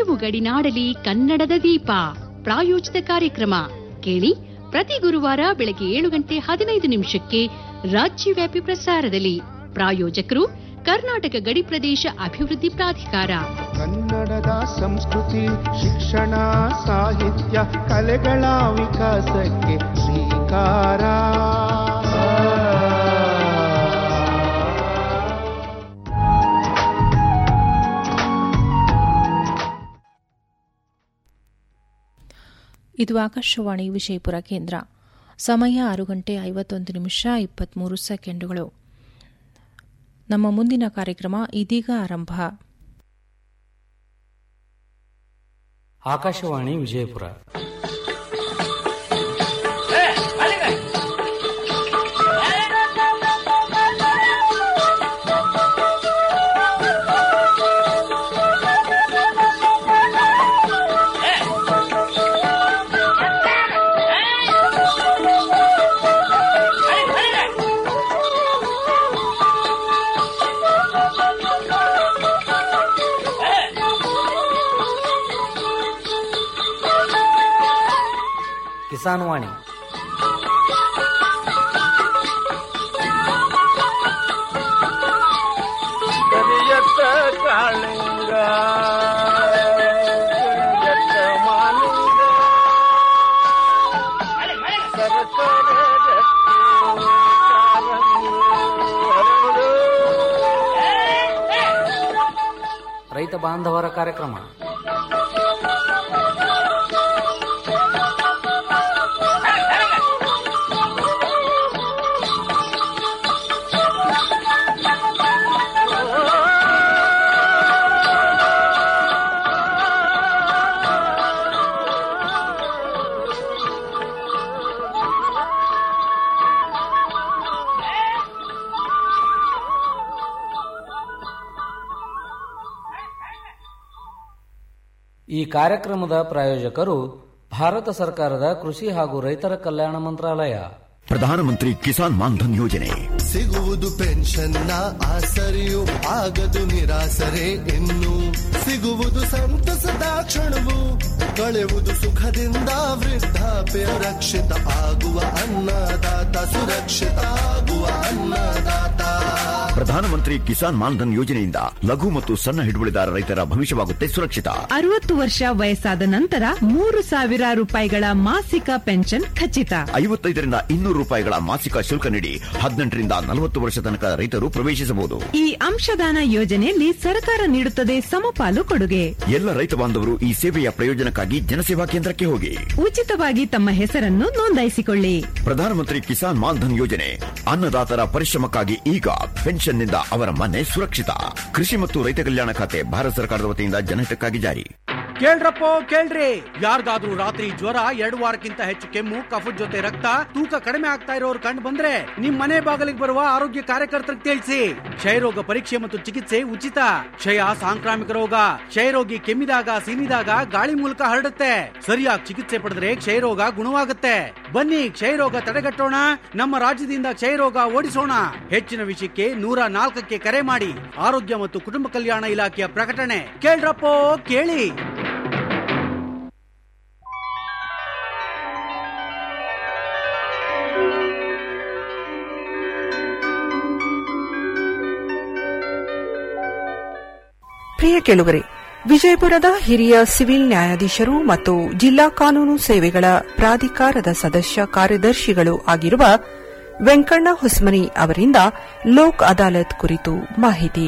ನೀವು ಗಡಿನಾಡಲಿ ಕನ್ನಡದ ದೀಪ ಪ್ರಾಯೋಜಿತ ಕಾರ್ಯಕ್ರಮ ಕೇಳಿ ಪ್ರತಿ ಗುರುವಾರ ಬೆಳಗ್ಗೆ ಏಳು ಗಂಟೆ ಹದಿನೈದು ನಿಮಿಷಕ್ಕೆ ರಾಜ್ಯವ್ಯಾಪಿ ಪ್ರಸಾರದಲ್ಲಿ ಪ್ರಾಯೋಜಕರು ಕರ್ನಾಟಕ ಗಡಿ ಪ್ರದೇಶ ಅಭಿವೃದ್ಧಿ ಪ್ರಾಧಿಕಾರ ಕನ್ನಡದ ಸಂಸ್ಕೃತಿ ಶಿಕ್ಷಣ ಸಾಹಿತ್ಯ ಕಲೆಗಳ ವಿಕಾಸಕ್ಕೆ ಶ್ರೀಕಾರ ಇದು ಆಕಾಶವಾಣಿ ವಿಜಯಪುರ ಕೇಂದ್ರ ಸಮಯ ಆರು ಗಂಟೆ ಐವತ್ತೊಂದು ನಿಮಿಷ ಇಪ್ಪತ್ಮೂರು ಸೆಕೆಂಡುಗಳು ನಮ್ಮ ಮುಂದಿನ ಕಾರ್ಯಕ್ರಮ ಇದೀಗ ಆರಂಭ ಆಕಾಶವಾಣಿ ವಿಜಯಪುರ ಕಿಸಾನ್ ವಾಣಿ ಕರಿಯತ್ತ ಕಾಳಿಂಗ ಕರಿಯತ್ತ ಮಾಲಿಂಗ ಸರಸರ ಗಟ್ಟಿ ಕಾಲಂಗಿ ಹರಡು. ರೈತ ಬಾಂಧವರ ಕಾರ್ಯಕ್ರಮ ಈ ಕಾರ್ಯಕ್ರಮದ ಪ್ರಾಯೋಜಕರು ಭಾರತ ಸರ್ಕಾರದ ಕೃಷಿ ಹಾಗೂ ರೈತರ ಕಲ್ಯಾಣ ಮಂತ್ರಾಲಯ ಪ್ರಧಾನಮಂತ್ರಿ ಕಿಸಾನ್ ಮಾನ್ಧನ್ ಯೋಜನೆ ಸಿಗುವುದು ಪೆನ್ಷನ್ನ ಆಸರೆಯು ಆಗದು ನಿರಾಸರೆ ಇನ್ನು ಸಿಗುವುದು ಸಂತಸದ ಕ್ಷಣವು ಕಳೆವುದು ಸುಖದಿಂದ ವೃದ್ಧಾಪ್ಯ ರಕ್ಷಿತ ಆಗುವ ಅನ್ನದಾತ ಸುರಕ್ಷಿತ ಆಗುವ ಅನ್ನದಾತ ಪ್ರಧಾನಮಂತ್ರಿ ಕಿಸಾನ್ ಮಾನ್ಧನ್ ಯೋಜನೆಯಿಂದ ಲಘು ಮತ್ತು ಸಣ್ಣ ಹಿಡುವಳಿದಾರ ರೈತರ ಭವಿಷ್ಯವಾಗುತ್ತೆ ಸುರಕ್ಷಿತ ಅರವತ್ತು ವರ್ಷ ವಯಸ್ಸಾದ ನಂತರ ಮೂರು ಸಾವಿರ ರೂಪಾಯಿಗಳ ಮಾಸಿಕ ಪೆನ್ಷನ್ ಖಚಿತ ಐವತ್ತೈದರಿಂದ ಇನ್ನೂರು ರೂಪಾಯಿಗಳ ಮಾಸಿಕ ಶುಲ್ಕ ನೀಡಿ ಹದಿನೆಂಟರಿಂದ ನಲವತ್ತು ವರ್ಷ ತನಕ ರೈತರು ಪ್ರವೇಶಿಸಬಹುದು ಈ ಅಂಶದಾನ ಯೋಜನೆಯಲ್ಲಿ ಸರ್ಕಾರ ನೀಡುತ್ತದೆ ಸಮಪಾಲು ಕೊಡುಗೆ ಎಲ್ಲ ರೈತ ಬಾಂಧವರು ಈ ಸೇವೆಯ ಪ್ರಯೋಜನಕ್ಕಾಗಿ ಜನಸೇವಾ ಕೇಂದ್ರಕ್ಕೆ ಹೋಗಿ ಉಚಿತವಾಗಿ ತಮ್ಮ ಹೆಸರನ್ನು ನೋಂದಾಯಿಸಿಕೊಳ್ಳಿ ಪ್ರಧಾನಮಂತ್ರಿ ಕಿಸಾನ್ ಮಾನ್ಧನ್ ಯೋಜನೆ ಅನ್ನದಾತರ ಪರಿಶ್ರಮಕ್ಕಾಗಿ ಈಗ ಪೆನ್ಷನ್ನಿಂದ ಅವರ ಮನೆ ಸುರಕ್ಷಿತ ಕೃಷಿ ಮತ್ತು ರೈತ ಕಲ್ಯಾಣ ಖಾತೆ ಭಾರತ ಸರ್ಕಾರದ ವತಿಯಿಂದ ಜನಹಿತಕ್ಕಾಗಿ ಜಾರಿ ಕೇಳ್ರಪ್ಪೋ ಕೇಳ್ರಿ ಯಾರ್ದಾದ್ರೂ ರಾತ್ರಿ ಜ್ವರ ಎರಡು ವಾರಕ್ಕಿಂತ ಹೆಚ್ಚು ಕೆಮ್ಮು ಕಫದ ಜೊತೆ ರಕ್ತ ತೂಕ ಕಡಿಮೆ ಆಗ್ತಾ ಇರೋರು ಕಂಡು ಬಂದ್ರೆ ನಿಮ್ ಮನೆ ಬಾಗಿಲಿಗೆ ಬರುವ ಆರೋಗ್ಯ ಕಾರ್ಯಕರ್ತರಿಗೆ ತಿಳಿಸಿ ಕ್ಷಯರೋಗ ಪರೀಕ್ಷೆ ಮತ್ತು ಚಿಕಿತ್ಸೆ ಉಚಿತ ಕ್ಷಯ ಸಾಂಕ್ರಾಮಿಕ ರೋಗ ಕ್ಷಯರೋಗಿ ಕೆಮ್ಮಿದಾಗ ಸೀನಿದಾಗ ಗಾಳಿ ಮೂಲಕ ಹರಡುತ್ತೆ ಸರಿಯಾಗಿ ಚಿಕಿತ್ಸೆ ಪಡೆದ್ರೆ ಕ್ಷಯರೋಗ ಗುಣವಾಗುತ್ತೆ ಬನ್ನಿ ಕ್ಷಯರೋಗ ತಡೆಗಟ್ಟೋಣ ನಮ್ಮ ರಾಜ್ಯದಿಂದ ಕ್ಷಯರೋಗ ಓಡಿಸೋಣ ಹೆಚ್ಚಿನ ವಿಷಯಕ್ಕೆ ನೂರ ನಾಲ್ಕಕ್ಕೆ ಕರೆ ಮಾಡಿ ಆರೋಗ್ಯ ಮತ್ತು ಕುಟುಂಬ ಕಲ್ಯಾಣ ಇಲಾಖೆಯ ಪ್ರಕಟಣೆ ಕೇಳ್ರಪ್ಪೋ ಕೇಳಿ ಪ್ರಿಯ ಕೆಳುಗರೆ ವಿಜಯಪುರದ ಹಿರಿಯ ಸಿವಿಲ್ ನ್ಯಾಯಾಧೀಶರು ಮತ್ತು ಜಿಲ್ಲಾ ಕಾನೂನು ಸೇವೆಗಳ ಪ್ರಾಧಿಕಾರದ ಸದಸ್ಯ ಕಾರ್ಯದರ್ಶಿಗಳು ಆಗಿರುವ ವೆಂಕಣ್ಣ ಹುಸ್ಮನಿ ಅವರಿಂದ ಲೋಕ್ ಅದಾಲತ್ ಕುರಿತು ಮಾಹಿತಿ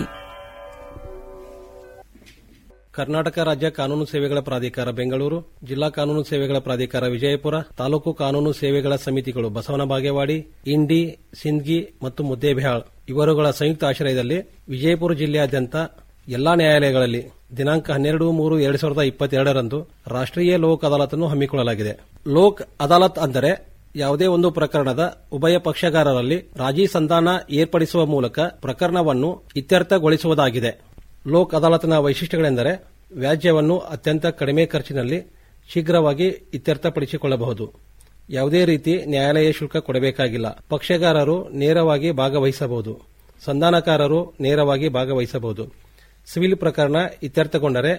ಕರ್ನಾಟಕ ರಾಜ್ಯ ಕಾನೂನು ಸೇವೆಗಳ ಪ್ರಾಧಿಕಾರ ಬೆಂಗಳೂರು ಜಿಲ್ಲಾ ಕಾನೂನು ಸೇವೆಗಳ ಪ್ರಾಧಿಕಾರ ವಿಜಯಪುರ ತಾಲೂಕು ಕಾನೂನು ಸೇವೆಗಳ ಸಮಿತಿಗಳು ಬಸವನ ಬಾಗೇವಾಡಿ ಇಂಡಿ ಸಿಂದ್ಗಿ ಮತ್ತು ಮುದ್ದೇಬಿಹಾಳ್ ಇವರುಗಳ ಸಂಯುಕ್ತ ಆಶ್ರಯದಲ್ಲಿ ವಿಜಯಪುರ ಜಿಲ್ಲೆಯಾದ್ಯಂತ ಎಲ್ಲಾ ನ್ಯಾಯಾಲಯಗಳಲ್ಲಿ ದಿನಾಂಕ ಹನ್ನೆರಡು ಮೂರು ಎರಡು ಸಾವಿರದ ಇಪ್ಪತ್ತೆರಡರಂದು ರಾಷ್ಟ್ರೀಯ ಲೋಕ್ ಅದಾಲತ್ನ್ನು ಹಮ್ಮಿಕೊಳ್ಳಲಾಗಿದೆ ಲೋಕ್ ಅದಾಲತ್ ಅಂದರೆ ಯಾವುದೇ ಒಂದು ಪ್ರಕರಣದ ಉಭಯ ಪಕ್ಷಗಾರರಲ್ಲಿ ರಾಜಿ ಸಂಧಾನ ಏರ್ಪಡಿಸುವ ಮೂಲಕ ಪ್ರಕರಣವನ್ನು ಇತ್ಯರ್ಥಗೊಳಿಸುವುದಾಗಿದೆ ಲೋಕ್ ಅದಾಲತ್ನ ವೈಶಿಷ್ಟ್ಯಗಳೆಂದರೆ ವ್ಯಾಜ್ಯವನ್ನು ಅತ್ಯಂತ ಕಡಿಮೆ ಖರ್ಚಿನಲ್ಲಿ ಶೀಘ್ರವಾಗಿ ಇತ್ಯರ್ಥಪಡಿಸಿಕೊಳ್ಳಬಹುದು ಯಾವುದೇ ರೀತಿ ನ್ಯಾಯಾಲಯ ಶುಲ್ಕ ಕೊಡಬೇಕಾಗಿಲ್ಲ ಪಕ್ಷಗಾರರು ನೇರವಾಗಿ ಭಾಗವಹಿಸಬಹುದು ಸಂಧಾನಕಾರರು ನೇರವಾಗಿ ಭಾಗವಹಿಸಬಹುದು ಸಿವಿಲ್ ಪ್ರಕರಣ ಇತ್ಯರ್ಥಗೊಂಡರೆ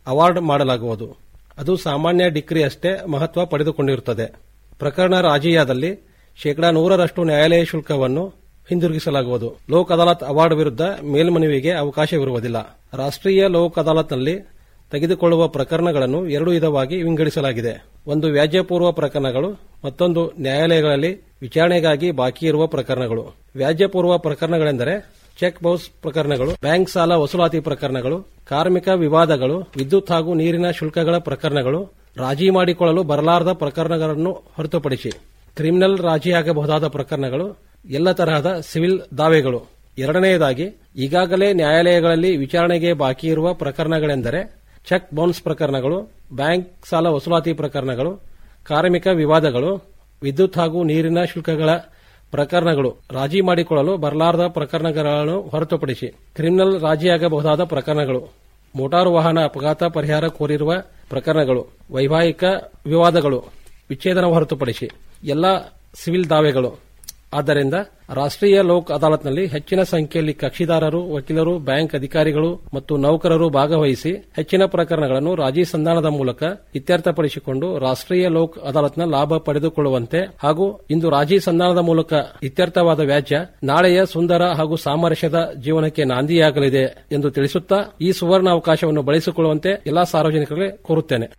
ಅವಾರ್ಡ್ ಮಾಡಲಾಗುವುದು ಅದು ಸಾಮಾನ್ಯ ಡಿಗ್ರಿ ಅಷ್ಟೇ ಮಹತ್ವ ಪಡೆದುಕೊಂಡಿರುತ್ತದೆ ಪ್ರಕರಣ ರಾಜಿಯಾದಲ್ಲಿ ಶೇಕಡಾ ನೂರರಷ್ಟು ನ್ಯಾಯಾಲಯ ಶುಲ್ಕವನ್ನು ಹಿಂದಿರುಗಿಸಲಾಗುವುದು ಲೋಕ್ ಅದಾಲತ್ ಅವಾರ್ಡ್ ವಿರುದ್ಧ ಮೇಲ್ಮನವಿಗೆ ಅವಕಾಶವಿರುವುದಿಲ್ಲ ರಾಷ್ಟ್ರೀಯ ಲೋಕ್ ಅದಾಲತ್ನಲ್ಲಿ ತೆಗೆದುಕೊಳ್ಳುವ ಪ್ರಕರಣಗಳನ್ನು ಎರಡು ವಿಧವಾಗಿ ವಿಂಗಡಿಸಲಾಗಿದೆ ಒಂದು ವ್ಯಾಜ್ಯಪೂರ್ವ ಪ್ರಕರಣಗಳು ಮತ್ತೊಂದು ನ್ಯಾಯಾಲಯಗಳಲ್ಲಿ ವಿಚಾರಣೆಗಾಗಿ ಬಾಕಿ ಇರುವ ಪ್ರಕರಣಗಳು ವ್ಯಾಜ್ಯಪೂರ್ವ ಪ್ರಕರಣಗಳೆಂದರೆ ಚೆಕ್ ಬೌನ್ಸ್ ಪ್ರಕರಣಗಳು ಬ್ಯಾಂಕ್ ಸಾಲ ವಸೂಲಾತಿ ಪ್ರಕರಣಗಳು ಕಾರ್ಮಿಕ ವಿವಾದಗಳು ವಿದ್ಯುತ್ ಹಾಗೂ ನೀರಿನ ಶುಲ್ಕಗಳ ಪ್ರಕರಣಗಳು ರಾಜಿ ಮಾಡಿಕೊಳ್ಳಲು ಬರಲಾರದ ಪ್ರಕರಣಗಳನ್ನು ಹೊರತುಪಡಿಸಿ ಕ್ರಿಮಿನಲ್ ರಾಜಿಯಾಗಬಹುದಾದ ಪ್ರಕರಣಗಳು ಎಲ್ಲ ತರಹದ ಸಿವಿಲ್ ದಾವೆಗಳು ಎರಡನೆಯದಾಗಿ ಈಗಾಗಲೇ ನ್ಯಾಯಾಲಯಗಳಲ್ಲಿ ವಿಚಾರಣೆಗೆ ಬಾಕಿ ಇರುವ ಪ್ರಕರಣಗಳೆಂದರೆ ಚೆಕ್ ಬೌನ್ಸ್ ಪ್ರಕರಣಗಳು ಬ್ಯಾಂಕ್ ಸಾಲ ವಸೂಲಾತಿ ಪ್ರಕರಣಗಳು ಕಾರ್ಮಿಕ ವಿವಾದಗಳು ವಿದ್ಯುತ್ ಹಾಗೂ ನೀರಿನ ಶುಲ್ಕಗಳ ಪ್ರಕರಣಗಳು ರಾಜಿ ಮಾಡಿಕೊಳ್ಳಲು ಬರಲಾರದ ಪ್ರಕರಣಗಳನ್ನು ಹೊರತುಪಡಿಸಿ ಕ್ರಿಮಿನಲ್ ರಾಜಿಯಾಗಬಹುದಾದ ಪ್ರಕರಣಗಳು ಮೋಟಾರು ವಾಹನ ಅಪಘಾತ ಪರಿಹಾರ ಕೋರಿರುವ ಪ್ರಕರಣಗಳು ವೈವಾಹಿಕ ವಿವಾದಗಳು ವಿಚ್ಛೇದನ ಹೊರತುಪಡಿಸಿ ಎಲ್ಲ ಸಿವಿಲ್ ದಾವೆಗಳು ಆದ್ದರಿಂದ ರಾಷ್ಟ್ರೀಯ ಲೋಕ್ ಅದಾಲತ್ನಲ್ಲಿ ಹೆಚ್ಚಿನ ಸಂಖ್ಯೆಯಲ್ಲಿ ಕಕ್ಷಿದಾರರು ವಕೀಲರು ಬ್ಯಾಂಕ್ ಅಧಿಕಾರಿಗಳು ಮತ್ತು ನೌಕರರು ಭಾಗವಹಿಸಿ ಹೆಚ್ಚಿನ ಪ್ರಕರಣಗಳನ್ನು ರಾಜಿ ಸಂಧಾನದ ಮೂಲಕ ಇತ್ಯರ್ಥಪಡಿಸಿಕೊಂಡು ರಾಷ್ಟ್ರೀಯ ಲೋಕ್ ಅದಾಲತ್ನ ಲಾಭ ಪಡೆದುಕೊಳ್ಳುವಂತೆ ಹಾಗೂ ಇಂದು ರಾಜಿ ಸಂಧಾನದ ಮೂಲಕ ಇತ್ಯರ್ಥವಾದ ವ್ಯಾಜ್ಯ ನಾಳೆಯ ಸುಂದರ ಹಾಗೂ ಸಾಮರಸ್ಯದ ಜೀವನಕ್ಕೆ ನಾಂದಿಯಾಗಲಿದೆ ಎಂದು ತಿಳಿಸುತ್ತಾ ಈ ಸುವರ್ಣ ಅವಕಾಶವನ್ನು ಬಳಸಿಕೊಳ್ಳುವಂತೆ ಎಲ್ಲಾ ಸಾರ್ವಜನಿಕರಿಗೆ ಕೋರುತ್ತೇನೆ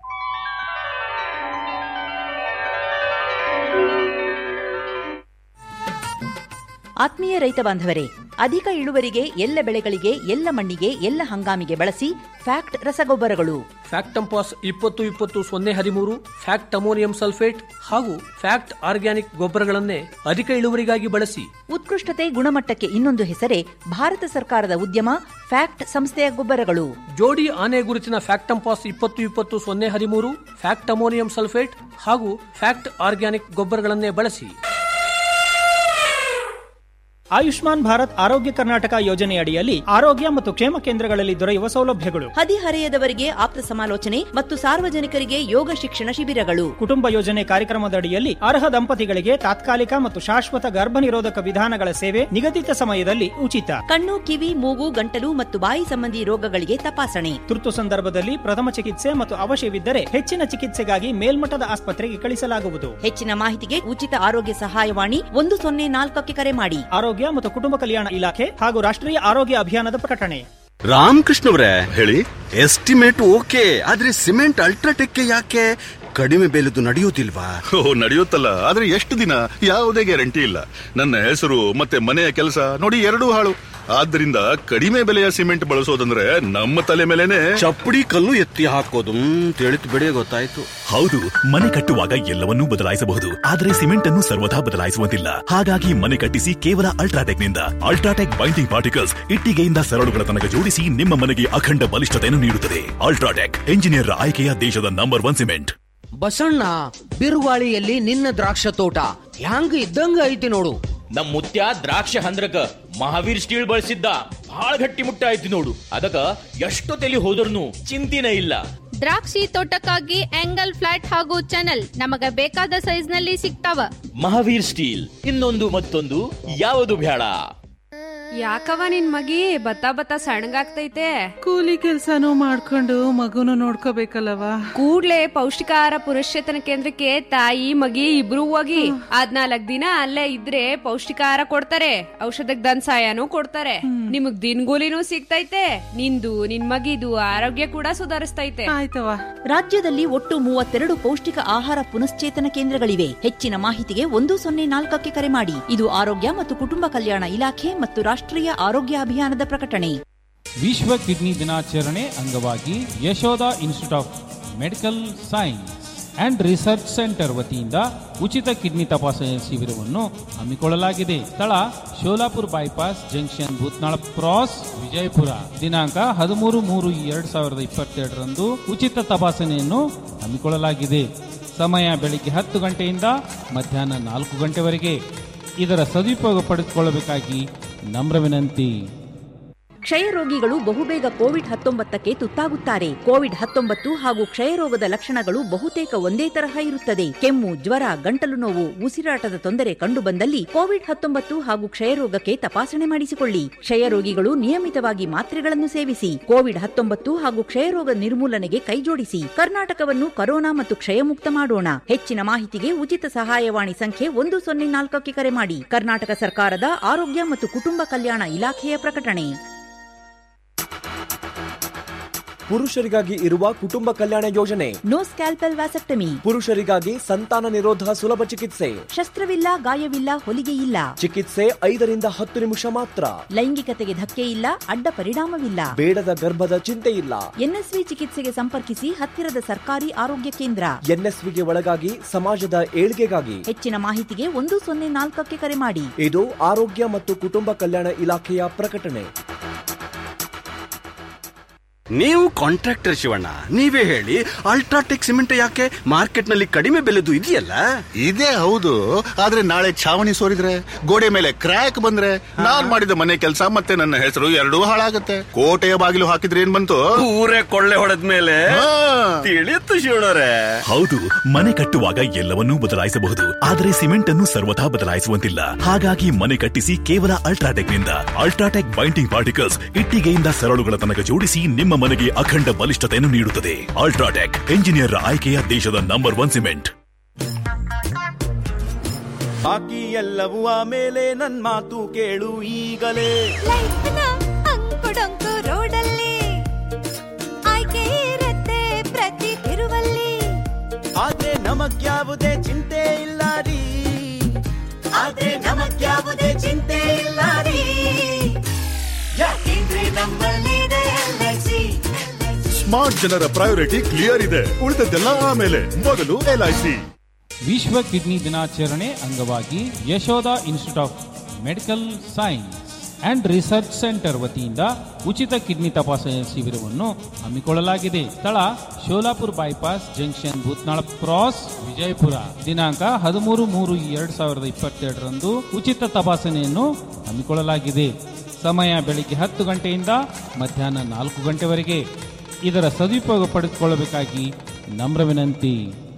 ಆತ್ಮೀಯ ರೈತ ಬಾಂಧವರೇ ಅಧಿಕ ಇಳುವರಿಗೆ ಎಲ್ಲ ಬೆಳೆಗಳಿಗೆ ಎಲ್ಲ ಮಣ್ಣಿಗೆ ಎಲ್ಲ ಹಂಗಾಮಿಗೆ ಬಳಸಿ ಫ್ಯಾಕ್ಟ್ ರಸಗೊಬ್ಬರಗಳು ಫ್ಯಾಕ್ಟಂಪಾಸ್ ಇಪ್ಪತ್ತು ಇಪ್ಪತ್ತು ಸೊನ್ನೆ ಹದಿಮೂರು ಫ್ಯಾಕ್ಟ್ ಅಮೋನಿಯಂ ಸಲ್ಫೇಟ್ ಹಾಗೂ ಫ್ಯಾಕ್ಟ್ ಆರ್ಗ್ಯಾನಿಕ್ ಗೊಬ್ಬರಗಳನ್ನೇ ಅಧಿಕ ಇಳುವರಿಗಾಗಿ ಬಳಸಿ ಉತ್ಕೃಷ್ಟತೆ ಗುಣಮಟ್ಟಕ್ಕೆ ಇನ್ನೊಂದು ಹೆಸರೇ ಭಾರತ ಸರ್ಕಾರದ ಉದ್ಯಮ ಫ್ಯಾಕ್ಟ್ ಸಂಸ್ಥೆಯ ಗೊಬ್ಬರಗಳು ಜೋಡಿ ಆನೆ ಗುರುತಿನ ಫ್ಯಾಕ್ಟಂಪಾಸ್ ಇಪ್ಪತ್ತು ಇಪ್ಪತ್ತು ಸೊನ್ನೆ ಹದಿಮೂರು ಫ್ಯಾಕ್ಟ್ ಅಮೋನಿಯಂ ಸಲ್ಫೇಟ್ ಹಾಗೂ ಫ್ಯಾಕ್ಟ್ ಆರ್ಗ್ಯಾನಿಕ್ ಗೊಬ್ಬರಗಳನ್ನೇ ಬಳಸಿ ಆಯುಷ್ಮಾನ್ ಭಾರತ್ ಆರೋಗ್ಯ ಕರ್ನಾಟಕ ಯೋಜನೆಯಡಿಯಲ್ಲಿ ಆರೋಗ್ಯ ಮತ್ತು ಕ್ಷೇಮ ಕೇಂದ್ರಗಳಲ್ಲಿ ದೊರೆಯುವ ಸೌಲಭ್ಯಗಳು ಹದಿಹರೆಯದವರಿಗೆ ಆಪ್ತ ಸಮಾಲೋಚನೆ ಮತ್ತು ಸಾರ್ವಜನಿಕರಿಗೆ ಯೋಗ ಶಿಕ್ಷಣ ಶಿಬಿರಗಳು ಕುಟುಂಬ ಯೋಜನೆ ಕಾರ್ಯಕ್ರಮದಡಿಯಲ್ಲಿ ಅರ್ಹ ದಂಪತಿಗಳಿಗೆ ತಾತ್ಕಾಲಿಕ ಮತ್ತು ಶಾಶ್ವತ ಗರ್ಭನಿರೋಧಕ ವಿಧಾನಗಳ ಸೇವೆ ನಿಗದಿತ ಸಮಯದಲ್ಲಿ ಉಚಿತ ಕಣ್ಣು ಕಿವಿ ಮೂಗು ಗಂಟಲು ಮತ್ತು ಬಾಯಿ ಸಂಬಂಧಿ ರೋಗಗಳಿಗೆ ತಪಾಸಣೆ ತುರ್ತು ಸಂದರ್ಭದಲ್ಲಿ ಪ್ರಥಮ ಚಿಕಿತ್ಸೆ ಮತ್ತು ಅವಶ್ಯವಿದ್ದರೆ ಹೆಚ್ಚಿನ ಚಿಕಿತ್ಸೆಗಾಗಿ ಮೇಲ್ಮಟ್ಟದ ಆಸ್ಪತ್ರೆಗೆ ಕಳಿಸಲಾಗುವುದು ಹೆಚ್ಚಿನ ಮಾಹಿತಿಗೆ ಉಚಿತ ಆರೋಗ್ಯ ಸಹಾಯವಾಣಿ ಒಂದು ಸೊನ್ನೆ ನಾಲ್ಕಕ್ಕೆ ಕರೆ ಮಾಡಿ ಆರೋಗ್ಯ ಮತ್ತು ಕುಟುಂಬ ಕಲ್ಯಾಣ ಇಲಾಖೆ ಹಾಗೂ ರಾಷ್ಟ್ರೀಯ ಆರೋಗ್ಯ ಅಭಿಯಾನದ ಪ್ರಕಟಣೆ ರಾಮಕೃಷ್ಣವ್ರೆ ಹೇಳಿ ಎಸ್ಟಿಮೇಟ್ ಓಕೆ ಆದ್ರೆ ಸಿಮೆಂಟ್ ಅಲ್ಟ್ರಾಟೆಕ್ ಯಾಕೆ ಕಡಿಮೆ ಬೆಲೆದು ನಡೆಯುವುದಿಲ್ವಾ ಓ ನಡೆಯುತ್ತಲ್ಲ ಆದ್ರೆ ಎಷ್ಟು ದಿನ ಯಾವುದೇ ಗ್ಯಾರಂಟಿ ಇಲ್ಲ ನನ್ನ ಹೆಸರು ಮತ್ತೆ ಮನೆಯ ಕೆಲಸ ನೋಡಿ ಎರಡೂ ಹಾಳು ಆದ್ದರಿಂದ ಕಡಿಮೆ ಬೆಲೆಯ ಸಿಮೆಂಟ್ ಬಳಸೋದಂದ್ರೆ ನಮ್ಮ ತಲೆ ಮೇಲೆನೆ ಚಪ್ಪಡಿ ಕಲ್ಲು ಎತ್ತಿ ಹಾಕೋದು ತಿಳಿತು ಬಿಡಿ ಗೊತ್ತಾಯ್ತು ಹೌದು ಮನೆ ಕಟ್ಟುವಾಗ ಎಲ್ಲವನ್ನೂ ಬದಲಾಯಿಸಬಹುದು ಆದರೆ ಸಿಮೆಂಟ್ ಅನ್ನು ಸರ್ವದಾ ಬದಲಾಯಿಸುವಂತಿಲ್ಲ ಹಾಗಾಗಿ ಮನೆ ಕಟ್ಟಿಸಿ ಕೇವಲ ಅಲ್ಟ್ರಾಟೆಕ್ ನಿಂದ ಅಲ್ಟ್ರಾಟೆಕ್ ಬೈಂಡಿಂಗ್ ಪಾರ್ಟಿಕಲ್ಸ್ ಇಟ್ಟಿಗೆಯಿಂದ ಸರಳುಗಳ ತನಕ ಜೋಡಿಸಿ ನಿಮ್ಮ ಮನೆಗೆ ಅಖಂಡ ಬಲಿಷ್ಠತೆಯನ್ನು ನೀಡುತ್ತದೆ ಅಲ್ಟ್ರಾಟೆಕ್ ಎಂಜಿನಿಯರ್ ಆಯ್ಕೆಯ ದೇಶದ ನಂಬರ್ ಒನ್ ಸಿಮೆಂಟ್ ಬಸಣ್ಣ ಬಿರುಗಾಳಿಯಲ್ಲಿ ನಿನ್ನ ದ್ರಾಕ್ಷ ತೋಟ ಹ್ಯಾಂಗ ಇದ್ದಂಗ ಐತಿ ನೋಡು ನಮ್ ಮುತ್ಯ ದ್ರಾಕ್ಷ ಹಂದ್ರಕ ಮಹಾವೀರ್ ಸ್ಟೀಲ್ ಬಳಸಿದ್ದ ಬಹಳ ಗಟ್ಟಿ ಮುಟ್ಟ ಐತಿ ನೋಡು ಅದಕ್ಕ ಎಷ್ಟು ತಲಿ ಹೋದ್ರೂ ಚಿಂತಿನ ಇಲ್ಲ ದ್ರಾಕ್ಷಿ ತೋಟಕ್ಕಾಗಿ ಆಂಗಲ್ ಫ್ಲಾಟ್ ಹಾಗೂ ಚಾನಲ್ ನಮಗ ಬೇಕಾದ ಸೈಜ್ ನಲ್ಲಿ ಸಿಗ್ತಾವ ಮಹಾವೀರ್ ಸ್ಟೀಲ್ ಇನ್ನೊಂದು ಮತ್ತೊಂದು ಯಾವುದು ಬೇಡ ಯಾಕವ ನಿನ್ ಮಗಿ ಬತ್ತ ಬತ್ತ ಸಣ್ಣಗಾಗ್ತೈತೆ ಕೂಲಿ ಕೆಲ್ಸಾನು ಮಾಡ್ಕೊಂಡು ಮಗುನು ನೋಡ್ಕೋಬೇಕಲ್ಲವ ಕೂಡ್ಲೆ ಪೌಷ್ಟಿಕಾಹಾರ ಪುರುಷೇತನ ಕೇಂದ್ರಕ್ಕೆ ತಾಯಿ ಮಗಿ ಇಬ್ರು ಹೋಗಿ ಹದ್ನಾಲ್ಕ್ ದಿನ ಅಲ್ಲೇ ಇದ್ರೆ ಪೌಷ್ಟಿಕಾಹಾರ ಕೊಡ್ತಾರೆ ಔಷಧಕ್ ದನ್ ಸಾಯನೂ ಕೊಡ್ತಾರೆ ನಿಮಗ್ ದಿನಗೂಲಿನೂ ಸಿಗ್ತೈತೆ ನಿಂದು ನಿನ್ ಮಗಿದು ಆರೋಗ್ಯ ಕೂಡ ಸುಧಾರಿಸ್ತೈತೆ ಆಯ್ತವ ರಾಜ್ಯದಲ್ಲಿ ಒಟ್ಟು ಮೂವತ್ತೆರಡು ಪೌಷ್ಟಿಕ ಆಹಾರ ಪುನಶ್ಚೇತನ ಕೇಂದ್ರಗಳಿವೆ ಹೆಚ್ಚಿನ ಮಾಹಿತಿಗೆ ಒಂದು ಸೊನ್ನೆ ನಾಲ್ಕಕ್ಕೆ ಕರೆ ಮಾಡಿ ಇದು ಆರೋಗ್ಯ ಮತ್ತು ಕುಟುಂಬ ಕಲ್ಯಾಣ ಇಲಾಖೆ ಮತ್ತು ರಾಷ್ಟ್ರೀಯ ಆರೋಗ್ಯ ಅಭಿಯಾನದ ಪ್ರಕಟಣೆ ವಿಶ್ವ ಕಿಡ್ನಿ ದಿನಾಚರಣೆ ಅಂಗವಾಗಿ Yashoda institute of medical science and research centre ವತಿಯಿಂದ ಉಚಿತ ಕಿಡ್ನಿ ತಪಾಸಣೆ ಶಿಬಿರವನ್ನು ಹಮ್ಮಿಕೊಳ್ಳಲಾಗಿದೆ ಸ್ಥಳ Solapur bypass junction Bhutnal cross Vijayapura ದಿನಾಂಕ ಹದಿಮೂರು ಮೂರು ಎರಡ್ ಸಾವಿರದ ಇಪ್ಪತ್ತೆರಡರಂದು ಉಚಿತ ತಪಾಸಣೆಯನ್ನು ಹಮ್ಮಿಕೊಳ್ಳಲಾಗಿದೆ ಸಮಯ ಬೆಳಿಗ್ಗೆ ಹತ್ತು ಗಂಟೆಯಿಂದ ಮಧ್ಯಾಹ್ನ ನಾಲ್ಕು ಗಂಟೆವರೆಗೆ ಇದರ ಸದುಪಯೋಗ ಪಡೆದುಕೊಳ್ಳಬೇಕಾಗಿ ನಮ್ರ ವಿನಂತಿ ಕ್ಷಯ ರೋಗಿಗಳು ಬಹುಬೇಗ ಕೋವಿಡ್ ಹತ್ತೊಂಬತ್ತಕ್ಕೆ ತುತ್ತಾಗುತ್ತಾರೆ ಕೋವಿಡ್ ಹತ್ತೊಂಬತ್ತು ಹಾಗೂ ಕ್ಷಯರೋಗದ ಲಕ್ಷಣಗಳು ಬಹುತೇಕ ಒಂದೇ ತರಹ ಇರುತ್ತದೆ ಕೆಮ್ಮು ಜ್ವರ ಗಂಟಲು ನೋವು ಉಸಿರಾಟದ ತೊಂದರೆ ಕಂಡುಬಂದಲ್ಲಿ ಕೋವಿಡ್ ಹತ್ತೊಂಬತ್ತು ಹಾಗೂ ಕ್ಷಯರೋಗಕ್ಕೆ ತಪಾಸಣೆ ಮಾಡಿಸಿಕೊಳ್ಳಿ ಕ್ಷಯ ರೋಗಿಗಳು ನಿಯಮಿತವಾಗಿ ಮಾತ್ರೆಗಳನ್ನು ಸೇವಿಸಿ ಕೋವಿಡ್ ಹತ್ತೊಂಬತ್ತು ಹಾಗೂ ಕ್ಷಯರೋಗ ನಿರ್ಮೂಲನೆಗೆ ಕೈಜೋಡಿಸಿ ಕರ್ನಾಟಕವನ್ನು ಕರೋನಾ ಮತ್ತು ಕ್ಷಯಮುಕ್ತ ಮಾಡೋಣ ಹೆಚ್ಚಿನ ಮಾಹಿತಿಗೆ ಉಚಿತ ಸಹಾಯವಾಣಿ ಸಂಖ್ಯೆ ಒಂದು ಸೊನ್ನೆ ನಾಲ್ಕಕ್ಕೆ ಕರೆ ಮಾಡಿ ಕರ್ನಾಟಕ ಸರ್ಕಾರದ ಆರೋಗ್ಯ ಮತ್ತು ಕುಟುಂಬ ಕಲ್ಯಾಣ ಇಲಾಖೆಯ ಪ್ರಕಟಣೆ ಪುರುಷರಿಗಾಗಿ ಇರುವ ಕುಟುಂಬ ಕಲ್ಯಾಣ ಯೋಜನೆ ನೋ ಸ್ಕ್ಯಾಲ್ಪೆಲ್ ವ್ಯಾಸೆಕ್ಟಮಿ ಪುರುಷರಿಗಾಗಿ ಸಂತಾನ ನಿರೋಧ ಸುಲಭ ಚಿಕಿತ್ಸೆ ಶಸ್ತ್ರವಿಲ್ಲ ಗಾಯವಿಲ್ಲ ಹೊಲಿಗೆ ಇಲ್ಲ ಚಿಕಿತ್ಸೆ ಐದರಿಂದ ಹತ್ತು ನಿಮಿಷ ಮಾತ್ರ ಲೈಂಗಿಕತೆಗೆ ಧಕ್ಕೆ ಇಲ್ಲ ಅಡ್ಡ ಪರಿಣಾಮವಿಲ್ಲ ಬೇಡದ ಗರ್ಭದ ಚಿಂತೆ ಇಲ್ಲ ಎನ್ಎಸ್ವಿ ಚಿಕಿತ್ಸೆಗೆ ಸಂಪರ್ಕಿಸಿ ಹತ್ತಿರದ ಸರ್ಕಾರಿ ಆರೋಗ್ಯ ಕೇಂದ್ರ ಎನ್ಎಸ್ವಿಗೆ ಒಳಗಾಗಿ ಸಮಾಜದ ಏಳ್ಗೆಗಾಗಿ ಹೆಚ್ಚಿನ ಮಾಹಿತಿಗೆ ಒಂದು ಸೊನ್ನೆ ನಾಲ್ಕಕ್ಕೆ ಕರೆ ಮಾಡಿ ಇದು ಆರೋಗ್ಯ ಮತ್ತು ಕುಟುಂಬ ಕಲ್ಯಾಣ ಇಲಾಖೆಯ ಪ್ರಕಟಣೆ ನೀವು ಕಾಂಟ್ರಾಕ್ಟರ್ ಶಿವಣ್ಣ ನೀವೇ ಹೇಳಿ ಅಲ್ಟ್ರಾಟೆಕ್ ಸಿಮೆಂಟ್ ಯಾಕೆ ಮಾರ್ಕೆಟ್ ನಲ್ಲಿ ಕಡಿಮೆ ಬೆಲೆದು ಇದೆಯಲ್ಲ ಇದೇ ಹೌದು ಆದ್ರೆ ನಾಳೆ ಛಾವಣಿ ಸೋರಿದ್ರೆ ಗೋಡೆ ಮೇಲೆ ಕ್ರ್ಯಾಕ್ ಬಂದ್ರೆ ನಾನ್ ಮಾಡಿದ ಮನೆ ಕೆಲಸ ಮತ್ತೆ ನನ್ನ ಹೆಸರು ಎರಡೂ ಹಾಳಾಗತ್ತೆ ಕೋಟೆಯ ಬಾಗಿಲು ಹಾಕಿದ್ರೆ ಏನ್ ಬಂತು ಊರೇ ಕೊಳ್ಳೆ ಹೊಡೆದ ಮೇಲೆ ತಿಳಿಯುತ್ತು ಶಿವಣ್ಣರೇ ಹೌದು ಮನೆ ಕಟ್ಟುವಾಗ ಎಲ್ಲವನ್ನೂ ಬದಲಾಯಿಸಬಹುದು ಆದರೆ ಸಿಮೆಂಟ್ ಅನ್ನು ಸರ್ವಥಾ ಬದಲಾಯಿಸುವಂತಿಲ್ಲ ಹಾಗಾಗಿ ಮನೆ ಕಟ್ಟಿಸಿ ಕೇವಲ ಅಲ್ಟ್ರಾಟೆಕ್ ನಿಂದ ಅಲ್ಟ್ರಾಟೆಕ್ ಬೈಂಡಿಂಗ್ ಪಾರ್ಟಿಕಲ್ಸ್ ಇಟ್ಟಿಗೆಯಿಂದ ಸರಳುಗಳ ತನಕ ಜೋಡಿಸಿ ನಿಮ್ಮ ಮನೆಗೆ ಅಖಂಡ ಬಲಿಷ್ಠತೆಯನ್ನು ನೀಡುತ್ತದೆ ಅಲ್ಟ್ರಾಟೆಕ್ ಎಂಜಿನಿಯರ್ ಆಯ್ಕೆಯ ದೇಶದ ನಂಬರ್ ಒನ್ ಸಿಮೆಂಟ್ ಬಾಕಿ ಎಲ್ಲವೂ ಆಮೇಲೆ ನನ್ ಮಾತು ಕೇಳು ಈಗಲೇ ಅಂಕುಡೊಂಕು ರೋಡಲ್ಲಿ ಆಯ್ಕೆ ಇರತ್ತೆ ಪ್ರತಿ ತಿರುವಲ್ಲಿ ಆದ್ರೆ ನಮಗ್ಯಾವುದೇ ಚಿಂತೆ ಇಲ್ಲ ರೀ ಆದ್ರೆ ನಮಗ್ಯಾವುದೇ ಚಿಂತೆ ಇಲ್ಲ ರೀ ಯಾಕೆಂದ್ರೆ ನಮ್ಮಲ್ಲಿದೆ ಎಲ್ಐಸಿ ಸ್ಮಾರ್ಟ್ ಜನರ ಪ್ರಯಾರಿಟಿ ಕ್ಲಿಯರ್ ಇದೆ ಉಳಿದದ್ದೆಲ್ಲ ಆಮೇಲೆ ಮೊದಲು ಎಲ್ಐಸಿ ವಿಶ್ವ ಕಿಡ್ನಿ ದಿನಾಚರಣೆ ಅಂಗವಾಗಿ Yashoda institute of medical science and research centre ವತಿಯಿಂದ ಉಚಿತ ಕಿಡ್ನಿ ತಪಾಸಣೆ ಶಿಬಿರವನ್ನು ಹಮ್ಮಿಕೊಳ್ಳಲಾಗಿದೆ ಸ್ಥಳ Solapur bypass junction Bhutnal cross Vijayapura ದಿನಾಂಕ ಹದಿಮೂರು ಮೂರು ಎರಡ್ ಸಾವಿರದ ಇಪ್ಪತ್ತೆರಡರಂದು ಉಚಿತ ತಪಾಸಣೆಯನ್ನು ಹಮ್ಮಿಕೊಳ್ಳಲಾಗಿದೆ ಸಮಯ ಬೆಳಿಗ್ಗೆ ಹತ್ತು ಗಂಟೆಯಿಂದ ಮಧ್ಯಾಹ್ನ ನಾಲ್ಕು ಗಂಟೆವರೆಗೆ ಇದರ ಸದುಪಯೋಗ ಪಡೆದುಕೊಳ್ಳಬೇಕಾಗಿ ನಮ್ರ ವಿನಂತಿ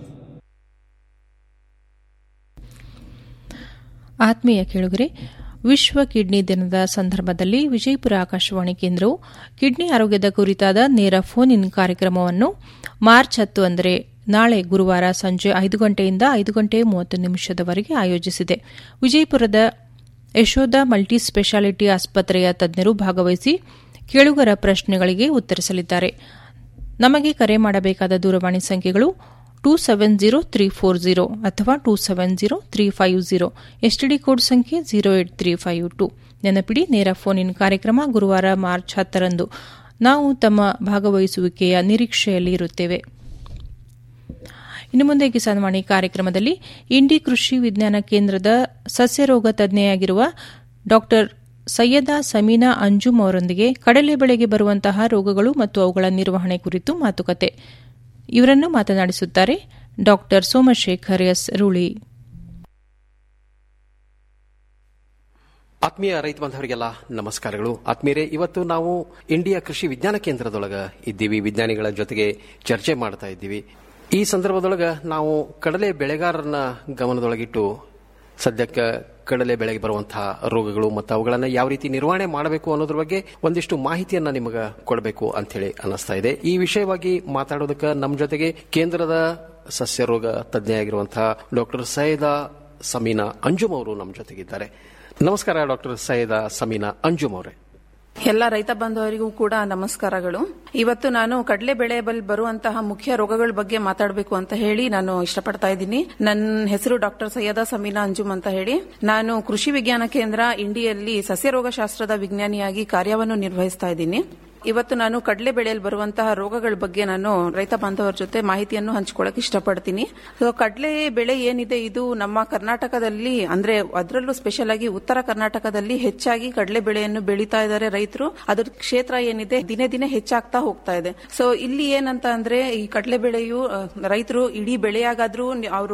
ಆತ್ಮೀಯ ಕೇಳುಗರೆ ವಿಶ್ವ ಕಿಡ್ನಿ ದಿನದ ಸಂದರ್ಭದಲ್ಲಿ ವಿಜಯಪುರ ಆಕಾಶವಾಣಿ ಕೇಂದ್ರವು ಕಿಡ್ನಿ ಆರೋಗ್ಯದ ಕುರಿತಾದ ನೇರ ಫೋನ್ ಇನ್ ಕಾರ್ಯಕ್ರಮವನ್ನು ಮಾರ್ಚ್ ಹತ್ತು ಅಂದರೆ ನಾಳೆ ಗುರುವಾರ ಸಂಜೆ ಐದು ಗಂಟೆಯಿಂದ ಐದು ಗಂಟೆ ಮೂವತ್ತು ನಿಮಿಷದವರೆಗೆ ಆಯೋಜಿಸಿದೆ ವಿಜಯಪುರದ ಯಶೋಧ ಮಲ್ಟಿ ಸ್ಪೆಷಾಲಿಟಿ ಆಸ್ಪತ್ರೆಯ ತಜ್ಞರು ಭಾಗವಹಿಸಿ ಕೇಳುಗರ ಪ್ರಶ್ನೆಗಳಿಗೆ ಉತ್ತರಿಸಲಿದ್ದಾರೆ ನಮಗೆ ಕರೆ ಮಾಡಬೇಕಾದ ದೂರವಾಣಿ ಸಂಖ್ಯೆಗಳು two seven zero three four zero ಅಥವಾ two seven zero three five zero STD code ಸಂಖ್ಯೆ zero eight three five two ನೆನಪಿಡಿ ನೇರ ಫೋನ್ ಇನ್ ಕಾರ್ಯಕ್ರಮ ಗುರುವಾರ ಮಾರ್ಚ್ ಹತ್ತರಂದು ನಾವು ತಮ್ಮ ಭಾಗವಹಿಸುವಿಕೆಯ ನಿರೀಕ್ಷೆಯಲ್ಲಿ ಇರುತ್ತೇವೆ ಇನ್ನು ಮುಂದೆ ಕಿಸಾನ್ವಾಣಿ ಕಾರ್ಯಕ್ರಮದಲ್ಲಿ ಇಂಡಿ ಕೃಷಿ ವಿಜ್ಞಾನ ಕೇಂದ್ರದ ಸಸ್ಯರೋಗ ತಜ್ಞೆಯಾಗಿರುವ ಡಾಕ್ಟರ್ ಸೈಯದಾ ಸಮೀನಾ ಅಂಜುಮ್ ಅವರೊಂದಿಗೆ ಕಡಲೆ ಬೆಳೆಗೆ ಬರುವಂತಹ ರೋಗಗಳು ಮತ್ತು ಅವುಗಳ ನಿರ್ವಹಣೆ ಕುರಿತು ಮಾತುಕತೆ ಇವರನ್ನು ಮಾತನಾಡಿಸುತ್ತಾರೆ ಡಾಕ್ಟರ್ ಸೋಮಶೇಖರ್ ಎಸ್ ರೂಳಿ ಆತ್ಮೀಯ ರೈತ ಬಾಂಧವರಿಗೆಲ್ಲ ನಮಸ್ಕಾರಗಳು ಆತ್ಮೀಯರೇ ಇವತ್ತು ನಾವು ಇಂಡಿಯಾ ಕೃಷಿ ವಿಜ್ಞಾನ ಕೇಂದ್ರದೊಳಗ ಇದ್ದೀವಿ ವಿಜ್ಞಾನಿಗಳ ಜೊತೆಗೆ ಚರ್ಚೆ ಮಾಡ್ತಾ ಇದ್ದೀವಿ ಈ ಸಂದರ್ಭದೊಳಗ ನಾವು ಕಡಲೆ ಬೆಳೆಗಾರರನ್ನ ಗಮನದೊಳಗಿಟ್ಟು ಸದ್ಯಕ್ಕೆ ಕಡಲೆ ಬೆಳೆಗೆ ಬರುವಂತಹ ರೋಗಗಳು ಮತ್ತು ಅವುಗಳನ್ನು ಯಾವ ರೀತಿ ನಿರ್ವಹಣೆ ಮಾಡಬೇಕು ಅನ್ನೋದ್ರ ಬಗ್ಗೆ ಒಂದಿಷ್ಟು ಮಾಹಿತಿಯನ್ನ ನಿಮಗೆ ಕೊಡಬೇಕು ಅಂತ ಹೇಳಿ ಅನ್ನಿಸ್ತಾ ಇದೆ ಈ ವಿಷಯವಾಗಿ ಮಾತಾಡೋದಕ್ಕೆ ನಮ್ಮ ಜೊತೆಗೆ ಕೇಂದ್ರದ ಸಸ್ಯ ರೋಗ ತಜ್ಞೆಯಾಗಿರುವಂತಹ ಡಾಕ್ಟರ್ ಸೈಯದಾ ಸಮೀನಾ ಅಂಜುಮ್ ಅವರು ನಮ್ಮ ಜೊತೆಗಿದ್ದಾರೆ ನಮಸ್ಕಾರ ಡಾಕ್ಟರ್ ಸೈಯದಾ ಸಮೀನಾ ಅಂಜುಮ್ ಅವರೇ ಎಲ್ಲ ರೈತ ಬಾಂಧವರಿಗೂ ಕೂಡ ನಮಸ್ಕಾರಗಳು ಇವತ್ತು ನಾನು ಕಡಲೆ ಬೆಳೆಯಲ್ಲಿ ಬರುವಂತಹ ಮುಖ್ಯ ರೋಗಗಳ ಬಗ್ಗೆ ಮಾತಾಡಬೇಕು ಅಂತ ಹೇಳಿ ನಾನು ಇಷ್ಟಪಡ್ತಾ ಇದ್ದೀನಿ ನನ್ನ ಹೆಸರು ಡಾಕ್ಟರ್ ಸೈಯದಾ ಸಮೀನಾ ಅಂಜುಮ್ ಅಂತ ಹೇಳಿ ನಾನು ಕೃಷಿ ವಿಜ್ಞಾನ ಕೇಂದ್ರ ಇಂಡಿಯಲ್ಲಿ ಸಸ್ಯರೋಗಶಾಸ್ತ್ರದ ವಿಜ್ಞಾನಿಯಾಗಿ ಕಾರ್ಯವನ್ನು ನಿರ್ವಹಿಸ್ತಾ ಇದ್ದೀನಿ ಇವತ್ತು ನಾನು ಕಡಲೆ ಬೆಳೆಯಲ್ಲಿ ಬರುವಂತಹ ರೋಗಗಳ ಬಗ್ಗೆ ನಾನು ರೈತ ಬಾಂಧವರ ಜೊತೆ ಮಾಹಿತಿಯನ್ನು ಹಂಚ್ಕೊಳ್ಳಕ್ ಇಷ್ಟಪಡ್ತೀನಿ ಸೊ ಕಡಲೆ ಬೆಳೆ ಏನಿದೆ ಇದು ನಮ್ಮ ಕರ್ನಾಟಕದಲ್ಲಿ ಅಂದ್ರೆ ಅದರಲ್ಲೂ ಸ್ಪೆಷಲ್ ಆಗಿ ಉತ್ತರ ಕರ್ನಾಟಕದಲ್ಲಿ ಹೆಚ್ಚಾಗಿ ಕಡಲೆ ಬೆಳೆಯನ್ನು ಬೆಳೀತಾ ಇದ್ದಾರೆ ರೈತರು ಅದ್ರ ಕ್ಷೇತ್ರ ಏನಿದೆ ದಿನೇ ದಿನೇ ಹೆಚ್ಚಾಗ್ತಾ ಹೋಗ್ತಾ ಇದೆ ಸೊ ಇಲ್ಲಿ ಏನಂತ ಅಂದ್ರೆ ಈ ಕಡಲೆ ಬೆಳೆಯು ರೈತರು ಇಡೀ ಬೆಳೆಯಾಗಾದ್ರೂ ಅವರು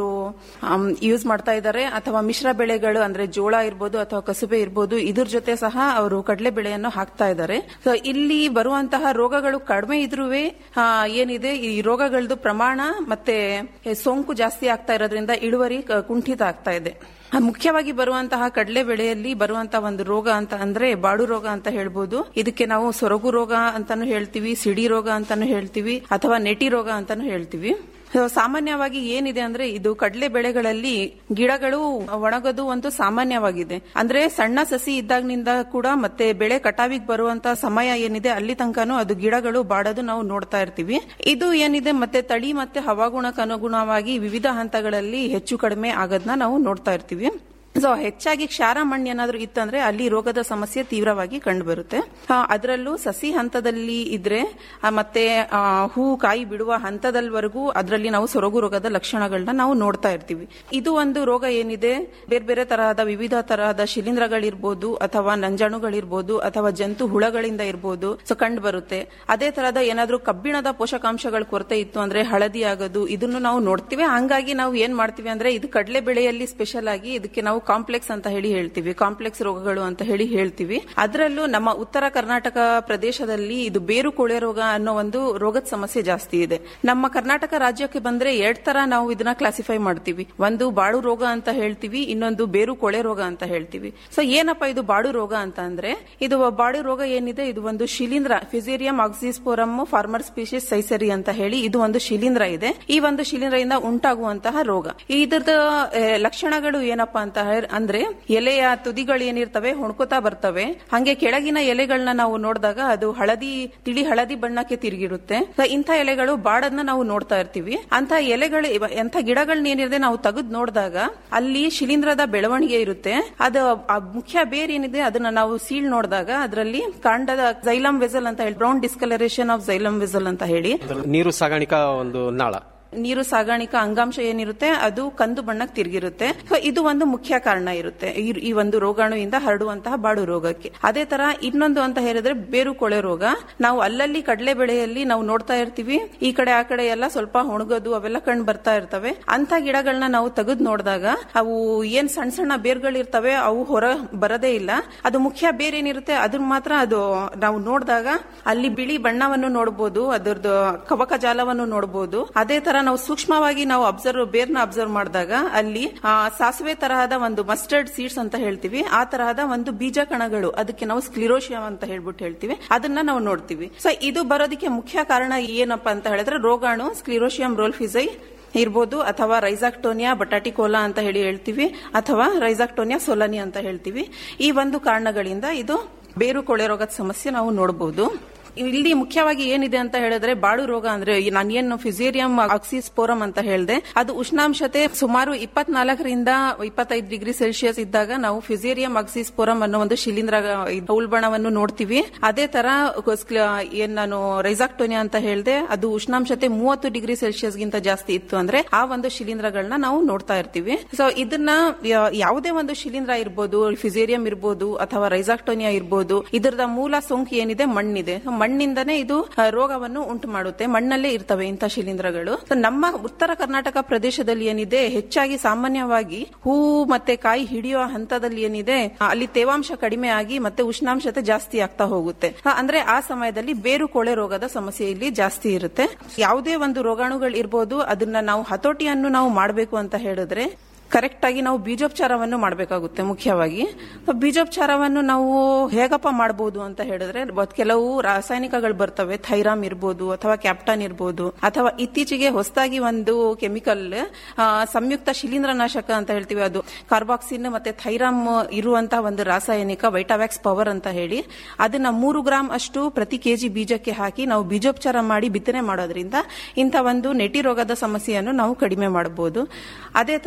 ಯೂಸ್ ಮಾಡ್ತಾ ಇದ್ದಾರೆ ಅಥವಾ ಮಿಶ್ರ ಬೆಳೆಗಳು ಅಂದ್ರೆ ಜೋಳ ಇರ್ಬೋದು ಅಥವಾ ಕಸುಬೆ ಇರ್ಬೋದು ಇದ್ರ ಜೊತೆ ಸಹ ಅವರು ಕಡಲೆ ಬೆಳೆಯನ್ನು ಹಾಕ್ತಾ ಇದ್ದಾರೆ ಸೊ ಇಲ್ಲಿ ಬರುವಂತಹ ರೋಗಗಳು ಕಡಿಮೆ ಇದ್ರೂ ಏನಿದೆ ಈ ರೋಗಗಳದ್ದು ಪ್ರಮಾಣ ಮತ್ತೆ ಸೋಂಕು ಜಾಸ್ತಿ ಆಗ್ತಾ ಇರೋದ್ರಿಂದ ಇಳುವರಿ ಕ- ಕುಂಠಿತ ಆಗ್ತಾ ಇದೆ ಆ, ಮುಖ್ಯವಾಗಿ ಬರುವಂತಹ ಕಡಲೆ ಬೆಳೆಯಲ್ಲಿ ಬರುವಂತಹ ಒಂದು ರೋಗ ಅಂತ ಅಂದ್ರೆ ಬಾಡು ರೋಗ ಅಂತ ಹೇಳ್ಬೋದು ಇದಕ್ಕೆ ನಾವು ಸೊರಗು ರೋಗ ಅಂತಾನು ಹೇಳ್ತೀವಿ ಸಿಡಿ ರೋಗ ಅಂತಾನು ಹೇಳ್ತೀವಿ ಅಥವಾ ನೆಟಿ ರೋಗ ಅಂತಾನು ಹೇಳ್ತೀವಿ ಸೊ, ಸಾಮಾನ್ಯವಾಗಿ ಏನಿದೆ ಅಂದ್ರೆ ಇದು ಕಡಲೆ ಬೆಳೆಗಳಲ್ಲಿ ಗಿಡಗಳು ಒಣಗೋದು ಒಂದು ಸಾಮಾನ್ಯವಾಗಿದೆ ಅಂದ್ರೆ ಸಣ್ಣ ಸಸಿ ಇದ್ದಾಗಿನಿಂದ ಕೂಡ ಮತ್ತೆ ಬೆಳೆ ಕಟಾವಿಗೆ ಬರುವಂತ ಸಮಯ ಏನಿದೆ ಅಲ್ಲಿ ತನಕನೂ ಅದು ಗಿಡಗಳು ಬಾಡೋದು ನಾವು ನೋಡ್ತಾ ಇರ್ತೀವಿ ಇದು ಏನಿದೆ ಮತ್ತೆ ತಳಿ ಮತ್ತೆ ಹವಾಗುಣಕ್ಕೆ ಅನುಗುಣವಾಗಿ ವಿವಿಧ ಹಂತಗಳಲ್ಲಿ ಹೆಚ್ಚು ಕಡಿಮೆ ಆಗೋದನ್ನ ನಾವು ನೋಡ್ತಾ ಇರ್ತೀವಿ ಸೊ ಹೆಚ್ಚಾಗಿ ಕ್ಷಾರ ಮಣ್ಣು ಏನಾದ್ರೂ ಇತ್ತಂದ್ರೆ ಅಲ್ಲಿ ರೋಗದ ಸಮಸ್ಯೆ ತೀವ್ರವಾಗಿ ಕಂಡುಬರುತ್ತೆ ಅದರಲ್ಲೂ ಸಸಿ ಹಂತದಲ್ಲಿ ಇದ್ರೆ ಆ, ಮತ್ತೆ ಆ, ಹೂ ಕಾಯಿ ಬಿಡುವ ಹಂತದಲ್ವರೆಗೂ ಅದರಲ್ಲಿ ನಾವು ಸೊರಗು ರೋಗದ ಲಕ್ಷಣಗಳನ್ನ ನಾವು ನೋಡ್ತಾ ಇರ್ತೀವಿ ಇದು ಒಂದು ರೋಗ ಏನಿದೆ ಬೇರೆ ಬೇರೆ ತರಹದ ವಿವಿಧ ತರಹದ ಶಿಲೀಂಧ್ರಗಳಿರ್ಬೋದು ಅಥವಾ ನಂಜಾಣುಗಳಿರ್ಬೋದು ಅಥವಾ ಜಂತು ಹುಳಗಳಿಂದ ಇರ್ಬೋದು ಸೊ ಕಂಡು ಬರುತ್ತೆ ಅದೇ ತರಹದ ಏನಾದ್ರೂ ಕಬ್ಬಿಣದ ಪೋಷಕಾಂಶಗಳ ಕೊರತೆ ಇತ್ತು ಅಂದ್ರೆ ಹಳದಿ ಆಗೋದು ಇದನ್ನು ನಾವು ನೋಡ್ತೀವಿ ಹಂಗಾಗಿ ನಾವು ಏನ್ ಮಾಡ್ತೀವಿ ಅಂದ್ರೆ ಇದು ಕಡಲೆ ಬೆಳೆಯಲ್ಲಿ ಸ್ಪೆಷಲ್ ಆಗಿ ಇದಕ್ಕೆ ನಾವು ಕಾಂಪ್ಲೆಕ್ಸ್ ಅಂತ ಹೇಳಿ ಹೇಳ್ತೀವಿ ಕಾಂಪ್ಲೆಕ್ಸ್ ರೋಗಗಳು ಅಂತ ಹೇಳಿ ಹೇಳ್ತೀವಿ ಅದರಲ್ಲೂ ನಮ್ಮ ಉತ್ತರ ಕರ್ನಾಟಕ ಪ್ರದೇಶದಲ್ಲಿ ಇದು ಬೇರು ಕೊಳೆ ರೋಗ ಅನ್ನೋ ಒಂದು ರೋಗದ ಸಮಸ್ಯೆ ಜಾಸ್ತಿ ಇದೆ ನಮ್ಮ ಕರ್ನಾಟಕ ರಾಜ್ಯಕ್ಕೆ ಬಂದ್ರೆ ಎರಡ್ ತರ ನಾವು ಇದನ್ನ ಕ್ಲಾಸಿಫೈ ಮಾಡ್ತೀವಿ ಒಂದು ಬಾಡು ರೋಗ ಅಂತ ಹೇಳ್ತೀವಿ ಇನ್ನೊಂದು ಬೇರು ಕೊಳೆ ರೋಗ ಅಂತ ಹೇಳ್ತೀವಿ ಸೊ ಏನಪ್ಪ ಇದು ಬಾಡು ರೋಗ ಅಂತ ಅಂದ್ರೆ ಇದು ಬಾಡು ರೋಗ ಏನಿದೆ ಇದು ಒಂದು ಶಿಲೀಂಧ್ರ fusarium oxysporum forma species ciceri ಅಂತ ಹೇಳಿ ಇದು ಒಂದು ಶಿಲೀಂಧ್ರ ಇದೆ ಈ ಒಂದು ಶಿಲೀಂಧ್ರದಿಂದ ಉಂಟಾಗುವಂತಹ ರೋಗ ಇದ್ರದ ಆ, ಲಕ್ಷಣಗಳು ಏನಪ್ಪಾ ಅಂತ ಹೇಳಿ- ಅಂದ್ರೆ ಎಲೆಯ ತುದಿಗಳು ಏನಿರ್ತವೆ ಹೊಣ್ಕೋತಾ ಬರ್ತವೆ ಹಂಗೆ ಕೆಳಗಿನ ಎಲೆಗಳನ್ನ ನಾವು ನೋಡಿದಾಗ ಅದು ಹಳದಿ ತಿಳಿ ಹಳದಿ ಬಣ್ಣಕ್ಕೆ ತಿರುಗಿರುತ್ತೆ ಸೊ ಇಂಥ ಎಲೆಗಳು ಬಾಡದ್ನ ನಾವು ನೋಡ್ತಾ ಇರ್ತೀವಿ ಅಂತ ಎಲೆಗಳು ಇವ- ಎಂಥ ಗಿಡಗಳನ್ನ ಏನಿದೆ ನಾವು ತೆಗೆದು ನೋಡಿದಾಗ ಅಲ್ಲಿ ಶಿಲೀಂಧ್ರದ ಬೆಳವಣಿಗೆ ಇರುತ್ತೆ ಅದು ಆ ಮುಖ್ಯ ಬೇರ್ ಏನಿದೆ ಅದನ್ನ ನಾವು ಸೀಳ್ ನೋಡಿದಾಗ ಅದರಲ್ಲಿ ಕಾಂಡದ ಜೈಲಮ್ ವೆಸಲ್ ಅಂತ ಹೇಳಿ brown discolouration of xylem vessel ಅಂತ ಹೇಳಿ ನೀರು ಸಾಗಾಣಿಕಾ ಒಂದು ನಾಳ ನೀರು ಸಾಗಾಣಿಕಾ ಅಂಗಾಂಶ ಏನಿರುತ್ತೆ ಅದು ಕಂದು ಬಣ್ಣಕ್ಕೆ ತಿರುಗಿರುತ್ತೆ ಸೊ ಇದು ಒಂದು ಮುಖ್ಯ ಕಾರಣ ಇರುತ್ತೆ ಈ- ಈ ಒಂದು ರೋಗಾಣುವಿಂದ ಹರಡುವಂತಹ ಬಾಡು ರೋಗಕ್ಕೆ ಅದೇ ತರ ಇನ್ನೊಂದು ಅಂತ ಹೇಳಿದ್ರೆ ಬೇರು ಕೊಳೆ ರೋಗ ನಾವು ಅಲ್ಲಲ್ಲಿ ಕಡಲೆ ಬೆಳೆಯಲ್ಲಿ ನಾವು ನೋಡ್ತಾ ಇರ್ತೀವಿ ಈ ಕಡೆ ಆ ಕಡೆ ಎಲ್ಲ ಸ್ವಲ್ಪ ಒಣಗೋದು ಅವೆಲ್ಲ ಕಂಡು ಬರ್ತಾ ಇರ್ತವೆ ಅಂತ ಗಿಡಗಳನ್ನ ನಾವು ತೆಗೆದು ನೋಡಿದಾಗ ಅವು ಏನ್ ಸಣ್ಣ ಸಣ್ಣ ಬೇರ್ಗಳಿರ್ತವೆ ಅವು ಹೊರ ಬರದೇ ಇಲ್ಲ ಅದು ಮುಖ್ಯ ಬೇರ್ ಏನಿರುತ್ತೆ ಅದನ್ನ ಮಾತ್ರ ಅದು ನಾವು ನೋಡಿದಾಗ ಅಲ್ಲಿ ಬಿಳಿ ಬಣ್ಣವನ್ನು ನೋಡಬಹುದು ಅದರದ್ದು ಕವಕ ಜಾಲವನ್ನು ನೋಡಬಹುದು ಅದೇ ತರ ನಾವು ಸೂಕ್ಷ್ಮವಾಗಿ ನಾವು ಅಬ್ಸರ್ವ್ ಬೇರ್ನ ಅಬ್ಸರ್ವ್ ಮಾಡಿದಾಗ ಅಲ್ಲಿ ಆ, ಸಾಸಿವೆ ತರಹದ ಒಂದು ಮಸ್ಟರ್ಡ್ ಸೀಡ್ಸ್ ಅಂತ ಹೇಳ್ತೀವಿ ಆ ತರಹದ ಒಂದು ಬೀಜ ಕಣಗಳು ಅದಕ್ಕೆ ನಾವು ಸ್ಕ್ಲಿರೋಶಿಯಂ ಅಂತ ಹೇಳ್ಬಿಟ್ಟು ಹೇಳ್ತೀವಿ ಅದನ್ನ ನಾವು ನೋಡ್ತೀವಿ ಸೊ ಇದು ಬರೋದಕ್ಕೆ ಮುಖ್ಯ ಕಾರಣ ಏನಪ್ಪಾ ಅಂತ ಹೇಳಿದ್ರೆ ರೋಗಾಣು ಸ್ಕ್ಲಿರೋಶಿಯಂ ರೋಲ್ಫಿಸೈ ಇರ್ಬೋದು ಅಥವಾ ರೈಸಾಕ್ಟೋನಿಯಾ ಬಟಾಟಿಕೋಲಾ ಅಂತ ಹೇಳಿ ಹೇಳ್ತೀವಿ ಅಥವಾ ರೈಸಾಕ್ಟೋನಿಯಾ ಸೊಲನಿ ಅಂತ ಹೇಳ್ತೀವಿ ಈ ಒಂದು ಕಾರಣಗಳಿಂದ ಇದು ಬೇರು ಕೊಳೆ ರೋಗದ ಸಮಸ್ಯೆ ನಾವು ನೋಡಬಹುದು ಇಲ್ಲಿ ಮುಖ್ಯವಾಗಿ ಏನಿದೆ ಅಂತ ಹೇಳಿದ್ರೆ ಬಾಡು ರೋಗ ಅಂದ್ರೆ ಈ ನಾನು ಏನು ಫಿಸೇರಿಯಂ ಆಕ್ಸಿಸ್ಪೋರಮ್ ಅಂತ ಹೇಳಿದೆ ಅದು ಉಷ್ಣಾಂಶತೆ ಸುಮಾರು ಇಪ್ಪತ್ನಾಲ್ಕರಿಂದ ಇಪ್ಪತ್ತೈದು ಡಿಗ್ರಿ ಸೆಲ್ಸಿಯಸ್ ಇದ್ದಾಗ ನಾವು ಫಿಸೇರಿಯಂ ಆಕ್ಸಿಸ್ಪೋರಮ್ ಅನ್ನೋ ಒಂದು ಶಿಲೀಂಧ್ರ ಇದು ಉಲ್ಬಣವನ್ನು ನೋಡ್ತೀವಿ ಅದೇ ತರ ಸ್ಕ್ಲ- ಏನ್ ನಾನು ರೈಸಾಕ್ಟೋನಿಯಾ ಅಂತ ಹೇಳಿದೆ ಅದು ಉಷ್ಣಾಂಶತೆ ಮೂವತ್ತು ಡಿಗ್ರಿ ಸೆಲ್ಸಿಯಸ್ ಗಿಂತ ಜಾಸ್ತಿ ಇತ್ತು ಅಂದ್ರೆ ಆ ಒಂದು ಶಿಲೀಂಧ್ರಗಳನ್ನ ನಾವು ನೋಡ್ತಾ ಇರ್ತೀವಿ ಸೊ ಇದನ್ನ ಯಾ- ಯಾವುದೇ ಒಂದು ಶಿಲೀಂಧ್ರ ಇರ್ಬೋದು ಫಿಸೇರಿಯಂ ಇರ್ಬೋದು ಅಥವಾ ರೈಸಾಕ್ಟೋನಿಯಾ ಇರ್ಬೋದು ಇದರದ ಮೂಲ ಸೋಂಕು ಏನಿದೆ ಮಣ್ಣಿದೆ So, ಮಣ್ಣಿಂದನೇ ಇದು ಆ, ರೋಗವನ್ನು ಉಂಟು ಮಾಡುತ್ತೆ ಮಣ್ಣಲ್ಲೇ ಇರ್ತವೆ ಇಂಥ ಶಿಲೀಂಧ್ರಗಳು So, ನಮ್ಮ ಉತ್ತರ ಕರ್ನಾಟಕ ಪ್ರದೇಶದಲ್ಲಿ ಏನಿದೆ ಹೆಚ್ಚಾಗಿ ಸಾಮಾನ್ಯವಾಗಿ ಹೂ ಮತ್ತೆ ಕಾಯಿ ಹಿಡಿಯುವ ಹಂತದಲ್ಲಿ ಏನಿದೆ ಆ, ಅಲ್ಲಿ ತೇವಾಂಶ ಕಡಿಮೆ ಆಗಿ ಮತ್ತೆ ಉಷ್ಣಾಂಶತೆ ಜಾಸ್ತಿ ಆಗ್ತಾ ಹೋಗುತ್ತೆ ಆ, ಅಂದ್ರೆ ಆ ಸಮಯದಲ್ಲಿ ಬೇರು ಕೊಳೆ ರೋಗದ ಸಮಸ್ಯೆ ಇಲ್ಲಿ ಜಾಸ್ತಿ ಇರುತ್ತೆ ಯಾವುದೇ ಒಂದು ರೋಗಾಣುಗಳು ಇರ್ಬೋದು ಅದನ್ನ ನಾವು ಹತೋಟಿಯನ್ನು ನಾವು ಮಾಡಬೇಕು ಅಂತ ಹೇಳಿದ್ರೆ ಕರೆಕ್ಟ್ ಆಗಿ ನಾವು ಬೀಜೋಪಚಾರವನ್ನು ಮಾಡಬೇಕಾಗುತ್ತೆ ಮುಖ್ಯವಾಗಿ ಬೀಜೋಪಚಾರವನ್ನು ನಾವು ಹೇಗಪ್ಪ ಮಾಡಬಹುದು ಅಂತ ಹೇಳಿದ್ರೆ ಬ- ಕೆಲವು ರಾಸಾಯನಿಕಗಳು ಬರ್ತವೆ ಥೈರಾಮ್ ಇರ್ಬೋದು ಅಥವಾ ಕ್ಯಾಪ್ಟನ್ ಇರ್ಬೋದು ಅಥವಾ ಇತ್ತೀಚೆಗೆ ಹೊಸದಾಗಿ ಒಂದು ಕೆಮಿಕಲ್ ಸಂಯುಕ್ತ ಶಿಲೀಂಧ್ರನಾಶಕ ಅಂತ ಹೇಳ್ತೀವಿ ಅದು ಕಾರ್ಬಾಕ್ಸಿನ್ ಮತ್ತೆ ಥೈರಾಮ್ ಇರುವಂತಹ ಒಂದು ರಾಸಾಯನಿಕ ವೈಟಾವ್ಯಾಕ್ಸ್ ಪವರ್ ಅಂತ ಹೇಳಿ ಅದನ್ನ ಮೂರು ಗ್ರಾಂ ಅಷ್ಟು ಪ್ರತಿ ಕೆಜಿ ಬೀಜಕ್ಕೆ ಹಾಕಿ ನಾವು ಬೀಜೋಪಚಾರ ಮಾಡಿ ಬಿತ್ತನೆ ಮಾಡೋದ್ರಿಂದ ಇಂಥ ಒಂದು ನೆಟಿ ರೋಗದ ಸಮಸ್ಯೆಯನ್ನು ನಾವು ಕಡಿಮೆ ಮಾಡಬಹುದು ಅದೇ ತರ ಒಂದು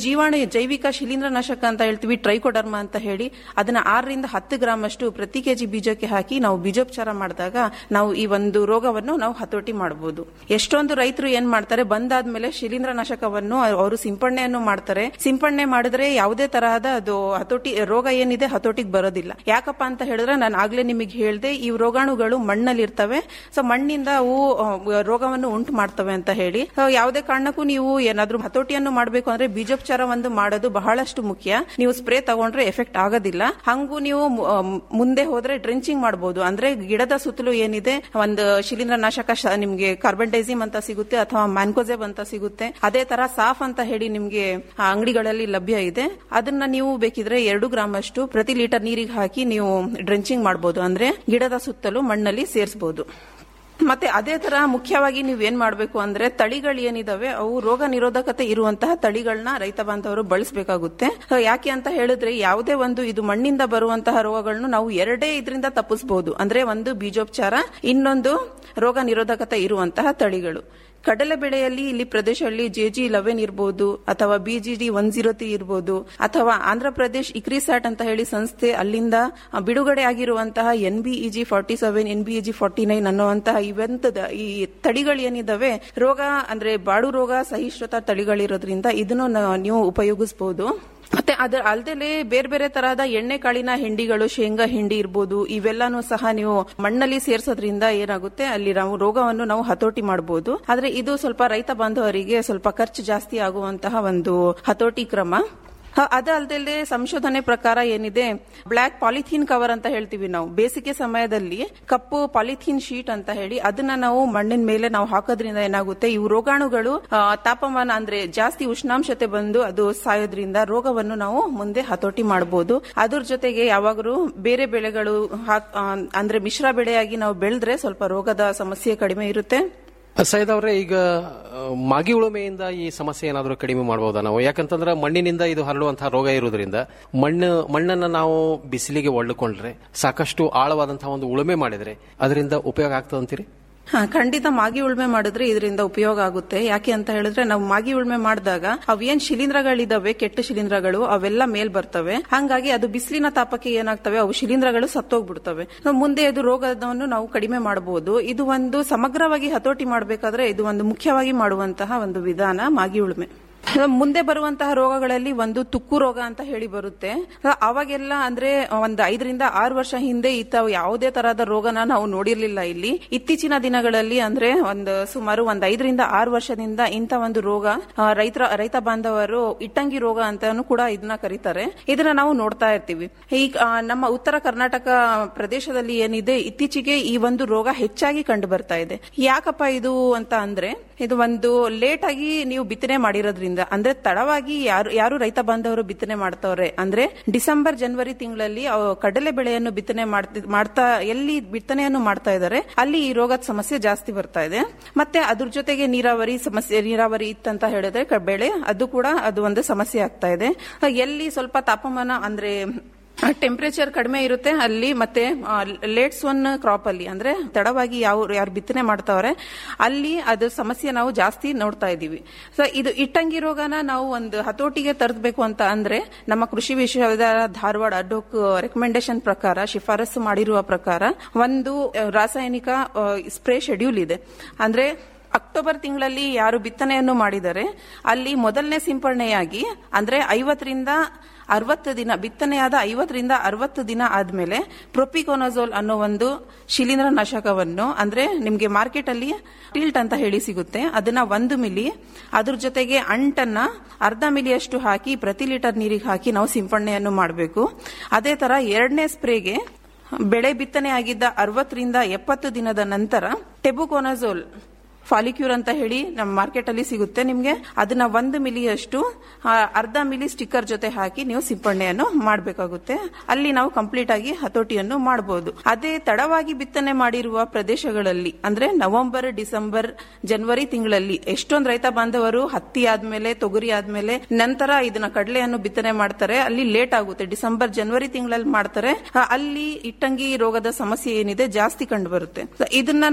ಜೀವಾಣು ಜೈವಿಕ ಶಿಲೀಂಧ್ರನಾಶಕ ಅಂತ ಹೇಳ್ತೀವಿ ಟ್ರೈಕೋಡರ್ಮಾ ಅಂತ ಹೇಳಿ ಅದನ್ನ ಆರರಿಂದ ಹತ್ತು ಗ್ರಾಮ್ ಅಷ್ಟು ಪ್ರತಿ ಕೆಜಿ ಬೀಜಕ್ಕೆ ಹಾಕಿ ನಾವು ಬೀಜೋಪಚಾರ ಮಾಡಿದಾಗ ನಾವು ಈ ಒಂದು ರೋಗವನ್ನು ನಾವು ಹತೋಟಿ ಮಾಡಬಹುದು ಎಷ್ಟೊಂದು ರೈತರು ಏನ್ ಮಾಡ್ತಾರೆ ಬಂದಾದ್ಮೇಲೆ ಶಿಲೀಂಧ್ರನಾಶಕವನ್ನು ಅವರು ಸಿಂಪಡಣೆಯನ್ನು ಮಾಡ್ತಾರೆ ಸಿಂಪಡಣೆ ಮಾಡಿದ್ರೆ ಯಾವುದೇ ತರಹದ ಅದು ಹತೋಟಿ ರೋಗ ಏನಿದೆ ಹತೋಟಿಗೆ ಬರೋದಿಲ್ಲ ಯಾಕಪ್ಪ ಅಂತ ಹೇಳಿದ್ರೆ ನಾನು ಆಗ್ಲೇ ನಿಮಗೆ ಹೇಳ್ದೆ ಈ ರೋಗಾಣುಗಳು ಮಣ್ಣಲ್ಲಿ ಇರ್ತವೆ ಸೊ ಮಣ್ಣಿಂದ ಅವು ಆ, ರೋಗವನ್ನು ಉಂಟು ಮಾಡ್ತವೆ ಅಂತ ಹೇಳಿ ಸೊ, ಯಾವುದೇ ಕಾರಣಕ್ಕೂ ನೀವು ಏನಾದ್ರೂ ಹತೋಟಿಯನ್ನು ಮಾಡಬೇಕು ಅಂದ್ರೆ ಬೀಜೋಪಚಾರ ಒಂದು ಮಾಡೋದು ಬಹಳಷ್ಟು ಮುಖ್ಯ ನೀವು ಸ್ಪ್ರೇ ತಗೊಂಡ್ರೆ ಎಫೆಕ್ಟ್ ಆಗೋದಿಲ್ಲ ಹಂಗೂ ನೀವು ಮು- ಆ, ಮುಂದೆ ಹೋದ್ರೆ ಡ್ರೆಂಚಿಂಗ್ ಮಾಡಬಹುದು ಅಂದ್ರೆ ಗಿಡದ ಸುತ್ತಲೂ ಏನಿದೆ ಒಂದು ಶಿಲೀಂಧ್ರನಾಶಕ ಶ- ನಿಮ್ಗೆ ಕಾರ್ಬನ್ಡೈಸಿಮ್ ಅಂತ ಸಿಗುತ್ತೆ ಅಥವಾ ಮ್ಯಾನ್ಕೋಸೆಬ್ ಅಂತ ಸಿಗುತ್ತೆ ಅದೇ ತರ ಸಾಫ್ ಅಂತ ಹೇಳಿ ನಿಮ್ಗೆ ಆ ಅಂಗಡಿಗಳಲ್ಲಿ ಲಭ್ಯ ಇದೆ ಅದನ್ನ ನೀವು ಬೇಕಿದ್ರೆ ಎರಡು ಗ್ರಾಮ್ ಅಷ್ಟು ಪ್ರತಿ ಲೀಟರ್ ನೀರಿಗೆ ಹಾಕಿ ನೀವು ಡ್ರೆಂಚಿಂಗ್ ಮಾಡಬಹುದು ಅಂದ್ರೆ ಗಿಡದ ಸುತ್ತಲೂ ಮಣ್ಣಲ್ಲಿ ಸೇರಿಸಬಹುದು ಮತ್ತೆ ಅದೇ ತರ ಮುಖ್ಯವಾಗಿ ನೀವು ಏನ್ ಮಾಡಬೇಕು ಅಂದ್ರೆ ತಳಿಗಳು ಏನಿದಾವೆ ಅವು ರೋಗ ನಿರೋಧಕತೆ ಇರುವಂತಹ ತಳಿಗಳನ್ನ ರೈತ ಬಾಂಧವರು ಬಳಸಬೇಕಾಗುತ್ತೆ ಸೊ ಯಾಕೆ ಅಂತ ಹೇಳಿದ್ರೆ ಯಾವುದೇ ಒಂದು ಇದು ಮಣ್ಣಿಂದ ಬರುವಂತಹ ರೋಗಗಳನ್ನು ನಾವು ಎರಡೇ ಇದರಿಂದ ತಪ್ಪಿಸಬಹುದು ಅಂದ್ರೆ ಒಂದು ಬೀಜೋಪಚಾರ ಇನ್ನೊಂದು ರೋಗ ನಿರೋಧಕತೆ ಇರುವಂತಹ ತಳಿಗಳು ಕಡಲೆ ಬೆಳೆಯಲ್ಲಿ ಇಲ್ಲಿ ಪ್ರದೇಶದಲ್ಲಿ ಜೆಜಿ ಲೆವೆನ್ ಇರಬಹುದು ಅಥವಾ ಬಿಜಿಡಿ ಒನ್ ಜೀರೋ ತ್ರೀ ಇರಬಹುದು ಅಥವಾ ಆಂಧ್ರ ಪ್ರದೇಶ್ ಇಕ್ರಿಸ್ಯಾಟ್ ಅಂತ ಹೇಳಿ ಸಂಸ್ಥೆ ಅಲ್ಲಿಂದ ಆ, ಬಿಡುಗಡೆ ಆಗಿರುವಂತಹ N BEG forty seven N BEG forty nine ಅನ್ನುವಂತಹ ಇವೆಂತದ ಈ ತಳಿಗಳು ಏನಿದಾವೆ ರೋಗ ಅಂದ್ರೆ ಬಾಡು ರೋಗ ಸಹಿಷ್ಣುತ ತಳಿಗಳಿರೋದ್ರಿಂದ ಇದನ್ನು ನ- ನೀವು ಉಪಯೋಗಿಸಬಹುದು ಮತ್ತೆ ಅದ್ರ ಅಲ್ದಲೆ ಬೇರೆ ಬೇರೆ ತರಹದ ಎಣ್ಣೆ ಕಾಳಿನ ಹಿಂಡಿಗಳು ಶೇಂಗಾ ಹಿಂಡಿ ಇರ್ಬೋದು ಇವೆಲ್ಲಾನು ಸಹ ನೀವು ಮಣ್ಣಲ್ಲಿ ಸೇರ್ಸೋದ್ರಿಂದ ಏನಾಗುತ್ತೆ ಅಲ್ಲಿ ನಾವು ರೋಗವನ್ನು ನಾವು ಹತೋಟಿ ಮಾಡಬಹುದು ಆದ್ರೆ ಇದು ಸ್ವಲ್ಪ ರೈತ ಬಾಂಧವರಿಗೆ ಸ್ವಲ್ಪ ಖರ್ಚು ಜಾಸ್ತಿ ಆಗುವಂತಹ ಒಂದು ಹತೋಟಿ ಕ್ರಮ ಹ, ಅದಲ್ದಲೆ ಸಂಶೋಧನೆ ಪ್ರಕಾರ ಏನಿದೆ ಬ್ಲಾಕ್ ಪಾಲಿಥೀನ್ ಕವರ್ ಅಂತ ಹೇಳ್ತೀವಿ ನಾವು ಬೇಸಿಗೆ ಸಮಯದಲ್ಲಿ ಕಪ್ಪು ಪಾಲಿಥೀನ್ ಶೀಟ್ ಅಂತ ಹೇಳಿ ಅದನ್ನ ನಾವು ಮಣ್ಣಿನ ಮೇಲೆ ನಾವು ಹಾಕೋದ್ರಿಂದ ಏನಾಗುತ್ತೆ ಇವು ರೋಗಾಣುಗಳು ಆ, ತಾಪಮಾನ ಅಂದ್ರೆ ಜಾಸ್ತಿ ಉಷ್ಣಾಂಶತೆ ಬಂದು ಅದು ಸಾಯೋದ್ರಿಂದ ರೋಗವನ್ನು ನಾವು ಮುಂದೆ ಹತೋಟಿ ಮಾಡಬಹುದು ಅದ್ರ ಜೊತೆಗೆ ಯಾವಾಗಲೂ ಬೇರೆ ಬೆಳೆಗಳು ಹಾಕ್- ಆ, ಅಂದ್ರೆ ಮಿಶ್ರ ಬೆಳೆಯಾಗಿ ನಾವು ಬೆಳೆದ್ರೆ ಸ್ವಲ್ಪ ರೋಗದ ಸಮಸ್ಯೆ ಕಡಿಮೆ ಇರುತ್ತೆ ಸೈದ್ ಅವರೇ ಈಗ ಆ, ಮಾಗಿ ಉಳುಮೆಯಿಂದ ಈ ಸಮಸ್ಯೆ ಏನಾದರೂ ಕಡಿಮೆ ಮಾಡಬಹುದಾ ನಾವು ಯಾಕಂತಂದ್ರೆ ಮಣ್ಣಿನಿಂದ ಇದು ಹರಡುವಂತಹ ರೋಗ ಇರುವುದರಿಂದ ಮಣ್ಣು ಮಣ್ಣನ್ನ ನಾವು ಬಿಸಿಲಿಗೆ ಒಳ್ಳೆಕೊಂಡ್ರೆ ಸಾಕಷ್ಟು ಆಳವಾದಂತಹ ಒಂದು ಉಳುಮೆ ಮಾಡಿದ್ರೆ ಅದರಿಂದ ಉಪಯೋಗ ಆಗ್ತದೆ ಅಂತೀರಿ ಹಾ ಖಂಡಿತ ಮಾಗಿ ಉಳ್ಮೆ ಮಾಡಿದ್ರೆ ಇದರಿಂದ ಉಪಯೋಗ ಆಗುತ್ತೆ ಯಾಕೆ ಅಂತ ಹೇಳಿದ್ರೆ ನಾವು ಮಾಗಿ ಉಳ್ಮೆ ಮಾಡಿದಾಗ ಅವೇನ್ ಶಿಲೀಂಧ್ರಗಳಿದಾವೆ ಕೆಟ್ಟ ಶಿಲೀಂಧ್ರಗಳು ಅವೆಲ್ಲ ಮೇಲ್ ಬರ್ತವೆ ಹಂಗಾಗಿ ಅದು ಬಿಸಿಲಿನ ತಾಪಕ್ಕೆ ಏನಾಗ್ತವೆ ಅವು ಶಿಲೀಂಧ್ರಗಳು ಸತ್ತೋಗ್ಬಿಡ್ತವೆ ನಾವು ಮುಂದೆ ಅದು ರೋಗವನ್ನು ನಾವು ಕಡಿಮೆ ಮಾಡಬಹುದು ಇದು ಒಂದು ಸಮಗ್ರವಾಗಿ ಹತೋಟಿ ಮಾಡಬೇಕಾದ್ರೆ ಇದು ಒಂದು ಮುಖ್ಯವಾಗಿ ಮಾಡುವಂತಹ ಒಂದು ವಿಧಾನ ಮಾಗಿ ಉಳ್ಮೆ ಮುಂದೆ ಬರುವಂತಹ ರೋಗಗಳಲ್ಲಿ ಒಂದು ತುಕ್ಕು ರೋಗ ಅಂತ ಹೇಳಿ ಬರುತ್ತೆ ಅವಾಗೆಲ್ಲ ಅಂದ್ರೆ ಒಂದು ಐದರಿಂದ ಆರು ವರ್ಷ ಹಿಂದೆ ಇತ್ತ ಯಾವುದೇ ತರಹದ ರೋಗನ ನಾವು ನೋಡಿರ್ಲಿಲ್ಲ ಇಲ್ಲಿ ಇತ್ತೀಚಿನ ದಿನಗಳಲ್ಲಿ ಅಂದ್ರೆ ಒಂದು ಸುಮಾರು ಒಂದು ಐದರಿಂದ ಆರು ವರ್ಷದಿಂದ ಇಂಥ ಒಂದು ರೋಗ ಆ, ರೈತರ ರೈತ ಬಾಂಧವರು ಇಟ್ಟಂಗಿ ರೋಗ ಅಂತಾನು ಕೂಡ ಇದನ್ನ ಕರೀತಾರೆ ಇದನ್ನ ನಾವು ನೋಡ್ತಾ ಇರ್ತೀವಿ ಈಗ ಆ, ನಮ್ಮ ಉತ್ತರ ಕರ್ನಾಟಕ ಪ್ರದೇಶದಲ್ಲಿ ಏನಿದೆ ಇತ್ತೀಚೆಗೆ ಈ ಒಂದು ರೋಗ ಹೆಚ್ಚಾಗಿ ಕಂಡು ಬರ್ತಾ ಇದೆ ಯಾಕಪ್ಪ ಇದು ಅಂತ ಅಂದ್ರೆ ಇದು ಒಂದು ಲೇಟ್ ಆಗಿ ನೀವು ಬಿತ್ತನೆ ಮಾಡಿರೋದ್ರಿಂದ ಅಂದ್ರೆ ತಡವಾಗಿ ಯಾರು ಯಾರು ರೈತ ಬಾಂಧವರು ಬಿತ್ತನೆ ಮಾಡ್ತವ್ರೆ ಅಂದ್ರೆ ಡಿಸೆಂಬರ್ ಜನವರಿ ತಿಂಗಳಲ್ಲಿ ಅವು ಕಡಲೆ ಬೆಳೆಯನ್ನು ಬಿತ್ತನೆ ಮಾಡ್ತಿ- ಮಾಡ್ತಾ ಎಲ್ಲಿ ಬಿತ್ತನೆಯನ್ನು ಮಾಡ್ತಾ ಇದ್ದಾರೆ ಅಲ್ಲಿ ಈ ರೋಗದ ಸಮಸ್ಯೆ ಜಾಸ್ತಿ ಬರ್ತಾ ಇದೆ ಮತ್ತೆ ಅದ್ರ ಜೊತೆಗೆ ನೀರಾವರಿ ಸಮಸ್ಯೆ ನೀರಾವರಿ ಇತ್ತಂತ ಹೇಳಿದ್ರೆ ಕ- ಬೆಳೆ ಅದು ಕೂಡ ಅದು ಒಂದು ಸಮಸ್ಯೆ ಆಗ್ತಾ ಇದೆ ಎಲ್ಲಿ ಸ್ವಲ್ಪ ತಾಪಮಾನ ಅಂದ್ರೆ ಟೆಂಪರೇಚರ್ ಕಡಿಮೆ ಇರುತ್ತೆ ಅಲ್ಲಿ ಮತ್ತೆ ಲೇಟ್ಸ್ ಒನ್ ಕ್ರಾಪ್ ಅಲ್ಲಿ ಅಂದ್ರೆ ತಡವಾಗಿ ಯಾವ ಯಾರು ಬಿತ್ತನೆ ಮಾಡ್ತಾವ್ರೆ ಅಲ್ಲಿ ಅದು ಸಮಸ್ಯೆ ನಾವು ಜಾಸ್ತಿ ನೋಡ್ತಾ ಇದೀವಿ ಸೊ ಇದು ಇಟ್ಟಂಗಿ ರೋಗನ ನಾವು ಒಂದು ಹತೋಟಿಗೆ ತರಬೇಕು ಅಂತ ಅಂದ್ರೆ ನಮ್ಮ ಕೃಷಿ ವಿಶ್ವವಿದ್ಯಾಲಯ ಧಾರವಾಡ ಅಡ್ಡೋಕ್ ರೆಕಮೆಂಡೇಶನ್ ಪ್ರಕಾರ ಶಿಫಾರಸು ಮಾಡಿರುವ ಪ್ರಕಾರ ಒಂದು ಆ, ರಾಸಾಯನಿಕ ಸ್ಪ್ರೇ ಶೆಡ್ಯೂಲ್ ಇದೆ ಅಂದ್ರೆ ಅಕ್ಟೋಬರ್ ತಿಂಗಳಲ್ಲಿ ಯಾರು ಬಿತ್ತನೆಯನ್ನು ಮಾಡಿದರೆ ಅಲ್ಲಿ ಮೊದಲನೇ ಸಿಂಪರಣೆಯಾಗಿ ಅಂದ್ರೆ ಐವತ್ತರಿಂದ ಅರವತ್ತು ದಿನ ಬಿತ್ತನೆಯಾದ ಐವತ್ತರಿಂದ ಅರವತ್ತು ದಿನ ಆದ್ಮೇಲೆ ಪ್ರೊಪಿಕೋನಜೋಲ್ ಅನ್ನೋ ಒಂದು ಶಿಲೀಂಧ್ರ ನಾಶಕವನ್ನು ಅಂದ್ರೆ ನಿಮ್ಗೆ ಮಾರ್ಕೆಟ್ ಅಲ್ಲಿ ಟಿಲ್ಟ್ ಅಂತ ಹೇಳಿ ಸಿಗುತ್ತೆ ಅದನ್ನ ಒಂದು ಮಿಲಿ ಅದ್ರ ಜೊತೆಗೆ ಅಂಟನ್ನ ಅರ್ಧ ಮಿಲಿಯಷ್ಟು ಹಾಕಿ ಪ್ರತಿ ಲೀಟರ್ ನೀರಿಗೆ ಹಾಕಿ ನಾವು ಸಿಂಪರಣೆಯನ್ನು ಮಾಡಬೇಕು ಅದೇ ತರ ಎರಡನೇ ಸ್ಪ್ರೇಗೆ ಬೆಳೆ ಬಿತ್ತನೆ ಆಗಿದ್ದ ಅರವತ್ತರಿಂದ ಎಪ್ಪತ್ತು ದಿನದ ನಂತರ ಟೆಬುಕೋನಜೋಲ್ ಫಾಲಿಕ್ಯೂರ್ ಅಂತ ಹೇಳಿ ನಮ್ಮ ಮಾರ್ಕೆಟ್ ಅಲ್ಲಿ ಸಿಗುತ್ತೆ ನಿಮ್ಗೆ ಅದನ್ನ ಒಂದು ಮಿಲಿಯಷ್ಟು ಆ, ಅರ್ಧ ಮಿಲಿ ಸ್ಟಿಕ್ಕರ್ ಜೊತೆ ಹಾಕಿ ನೀವು ಸಿಂಪರಣೆಯನ್ನು ಮಾಡಬೇಕಾಗುತ್ತೆ ಅಲ್ಲಿ ನಾವು ಕಂಪ್ಲೀಟ್ ಆಗಿ ಹತೋಟಿಯನ್ನು ಮಾಡಬಹುದು ಅದೇ ತಡವಾಗಿ ಬಿತ್ತನೆ ಮಾಡಿರುವ ಪ್ರದೇಶಗಳಲ್ಲಿ ಅಂದ್ರೆ ನವೆಂಬರ್ ಡಿಸೆಂಬರ್ ಜನವರಿ ತಿಂಗಳಲ್ಲಿ ಎಷ್ಟೊಂದು ರೈತ ಬಾಂಧವರು ಹತ್ತಿ ಆದ್ಮೇಲೆ ತೊಗರಿ ಆದ್ಮೇಲೆ ನಂತರ ಇದನ್ನ ಕಡಲೆಯನ್ನು ಬಿತ್ತನೆ ಮಾಡ್ತಾರೆ ಅಲ್ಲಿ ಲೇಟ್ ಆಗುತ್ತೆ ಡಿಸೆಂಬರ್ ಜನವರಿ ತಿಂಗಳಲ್ಲಿ ಮಾಡ್ತಾರೆ ಆ, ಅಲ್ಲಿ ಇಟ್ಟಂಗಿ ರೋಗದ ಸಮಸ್ಯೆ ಏನಿದೆ ಜಾಸ್ತಿ ಕಂಡು ಬರುತ್ತೆ So, ಇದನ್ನ ನಾವು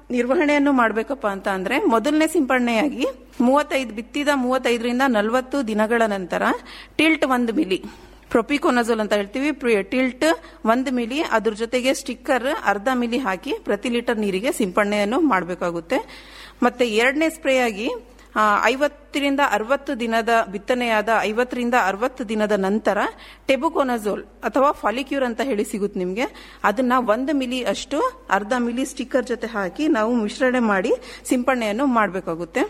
ನಿರ್ವಹಣೆಯನ್ನು ಮಾಡಬೇಕಪ್ಪ ಅಂತ ಅಂದ್ರೆ ಮೊದಲನೇ ಸಿಂಪಡಣೆಯಾಗಿ ಮೂವತ್ತೈದು ಬಿತ್ತಿದ ಮೂವತ್ತೈದರಿಂದ ನಲವತ್ತು ದಿನಗಳ ನಂತರ ಟಿಲ್ಟ್ ಒಂದು ಮಿಲಿ ಪ್ರೊಪಿಕೋನಜೋಲ್ ಅಂತ ಹೇಳ್ತೀವಿ ಪ್ರಿ- ಟಿಲ್ಟ್ ಒಂದು ಮಿಲಿ ಅದ್ರ ಜೊತೆಗೆ ಸ್ಟಿಕ್ಕರ್ ಅರ್ಧ ಮಿಲಿ ಹಾಕಿ ಪ್ರತಿ ಲೀಟರ್ ನೀರಿಗೆ ಸಿಂಪಡಣೆಯನ್ನು ಮಾಡಬೇಕಾಗುತ್ತೆ ಮತ್ತೆ ಎರಡನೇ ಸ್ಪ್ರೇ ಆಗಿ ಆ, ಐವತ್ತರಿಂದ ಅರವತ್ತು ದಿನದ ಬಿತ್ತನೆಯಾದ ಐವತ್ತರಿಂದ ಅರವತ್ತು ದಿನದ ನಂತರ ಟೆಬುಕೋನಜೋಲ್ ಅಥವಾ ಫಾಲಿಕ್ಯೂರ್ ಅಂತ ಹೇಳಿ ಸಿಗುತ್ತೆ ನಿಮಗೆ ಅದನ್ನ ಒಂದು ಮಿಲಿ ಅಷ್ಟು ಅರ್ಧ ಮಿಲಿ ಸ್ಟಿಕ್ಕರ್ ಜೊತೆ ಹಾಕಿ ನಾವು ಮಿಶ್ರಣೆ ಮಾಡಿ ಸಿಂಪಡಣೆಯನ್ನು ಮಾಡಬೇಕಾಗುತ್ತೆ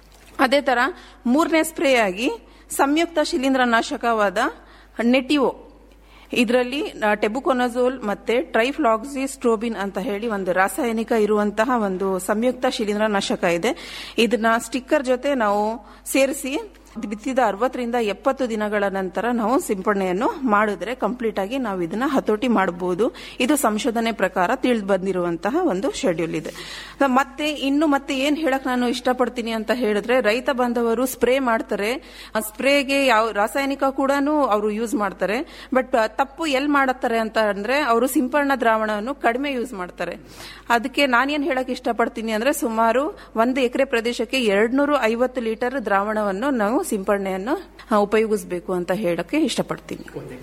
ಅದೇ ತರ ಮೂರನೇ ಸ್ಪ್ರೇ ಆಗಿ ಸಂಯುಕ್ತ ಶಿಲೀಂಧ್ರನಾಶಕವಾದ ನೆಟಿವೋ ಇದರಲ್ಲಿ ಟೆಬುಕೊನಜೋಲ್ ಮತ್ತೆ ಟ್ರೈಫ್ಲಾಕ್ಸಿ ಸ್ಟ್ರೋಬಿನ್ ಅಂತ ಹೇಳಿ ಒಂದು ರಾಸಾಯನಿಕ ಇರುವಂತಹ ಒಂದು ಸಂಯುಕ್ತ ಶಿಲೀಂಧ್ರನಾಶಕ ಇದೆ ಇದನ್ನ ಸ್ಟಿಕ್ಕರ್ ಜೊತೆ ನಾವು ಸೇರಿಸಿ ಬಿತ್ತಿದ ಅರವತ್ತರಿಂದ ಎಪ್ಪತ್ತು ದಿನಗಳ ನಂತರ ನಾವು ಸಿಂಪಡಣೆಯನ್ನು ಮಾಡಿದ್ರೆ ಕಂಪ್ಲೀಟ್ ಆಗಿ ನಾವು ಇದನ್ನ ಹತೋಟಿ ಮಾಡಬಹುದು ಇದು ಸಂಶೋಧನೆ ಪ್ರಕಾರ ತಿಳಿದು ಬಂದಿರುವಂತಹ ಒಂದು ಶೆಡ್ಯೂಲ್ ಇದೆ ಮತ್ತೆ ಇನ್ನು ಮತ್ತೆ ಏನ್ ಹೇಳಕ್ ನಾನು ಇಷ್ಟಪಡ್ತೀನಿ ಅಂತ ಹೇಳಿದ್ರೆ ರೈತ ಬಾಂಧವರು ಸ್ಪ್ರೇ ಮಾಡ್ತಾರೆ ಆ ಸ್ಪ್ರೇಗೆ ಯಾವ ರಾಸಾಯನಿಕ ಕೂಡ ಅವರು ಯೂಸ್ ಮಾಡ್ತಾರೆ ಬಟ್ ತಪ್ಪು ಎಲ್ ಮಾಡುತ್ತಾರೆ ಅಂತ ಅಂದ್ರೆ ಅವರು ಸಿಂಪರಣಾ ದ್ರಾವಣವನ್ನು ಕಡಿಮೆ ಯೂಸ್ ಮಾಡ್ತಾರೆ ಅದಕ್ಕೆ ನಾನೇನ್ ಹೇಳಕ್ ಇಷ್ಟಪಡ್ತೀನಿ ಅಂದ್ರೆ ಸುಮಾರು ಒಂದು ಎಕರೆ ಪ್ರದೇಶಕ್ಕೆ ಎರಡ್ನೂರು ಐವತ್ತು ಲೀಟರ್ ದ್ರಾವಣವನ್ನು ನಾವು ಸಿಂಪರಣೆಯನ್ನು ಆ, ಉಪಯೋಗಿಸಬೇಕು ಅಂತ ಹೇಳಕ್ಕೆ ಇಷ್ಟಪಡ್ತೀನಿ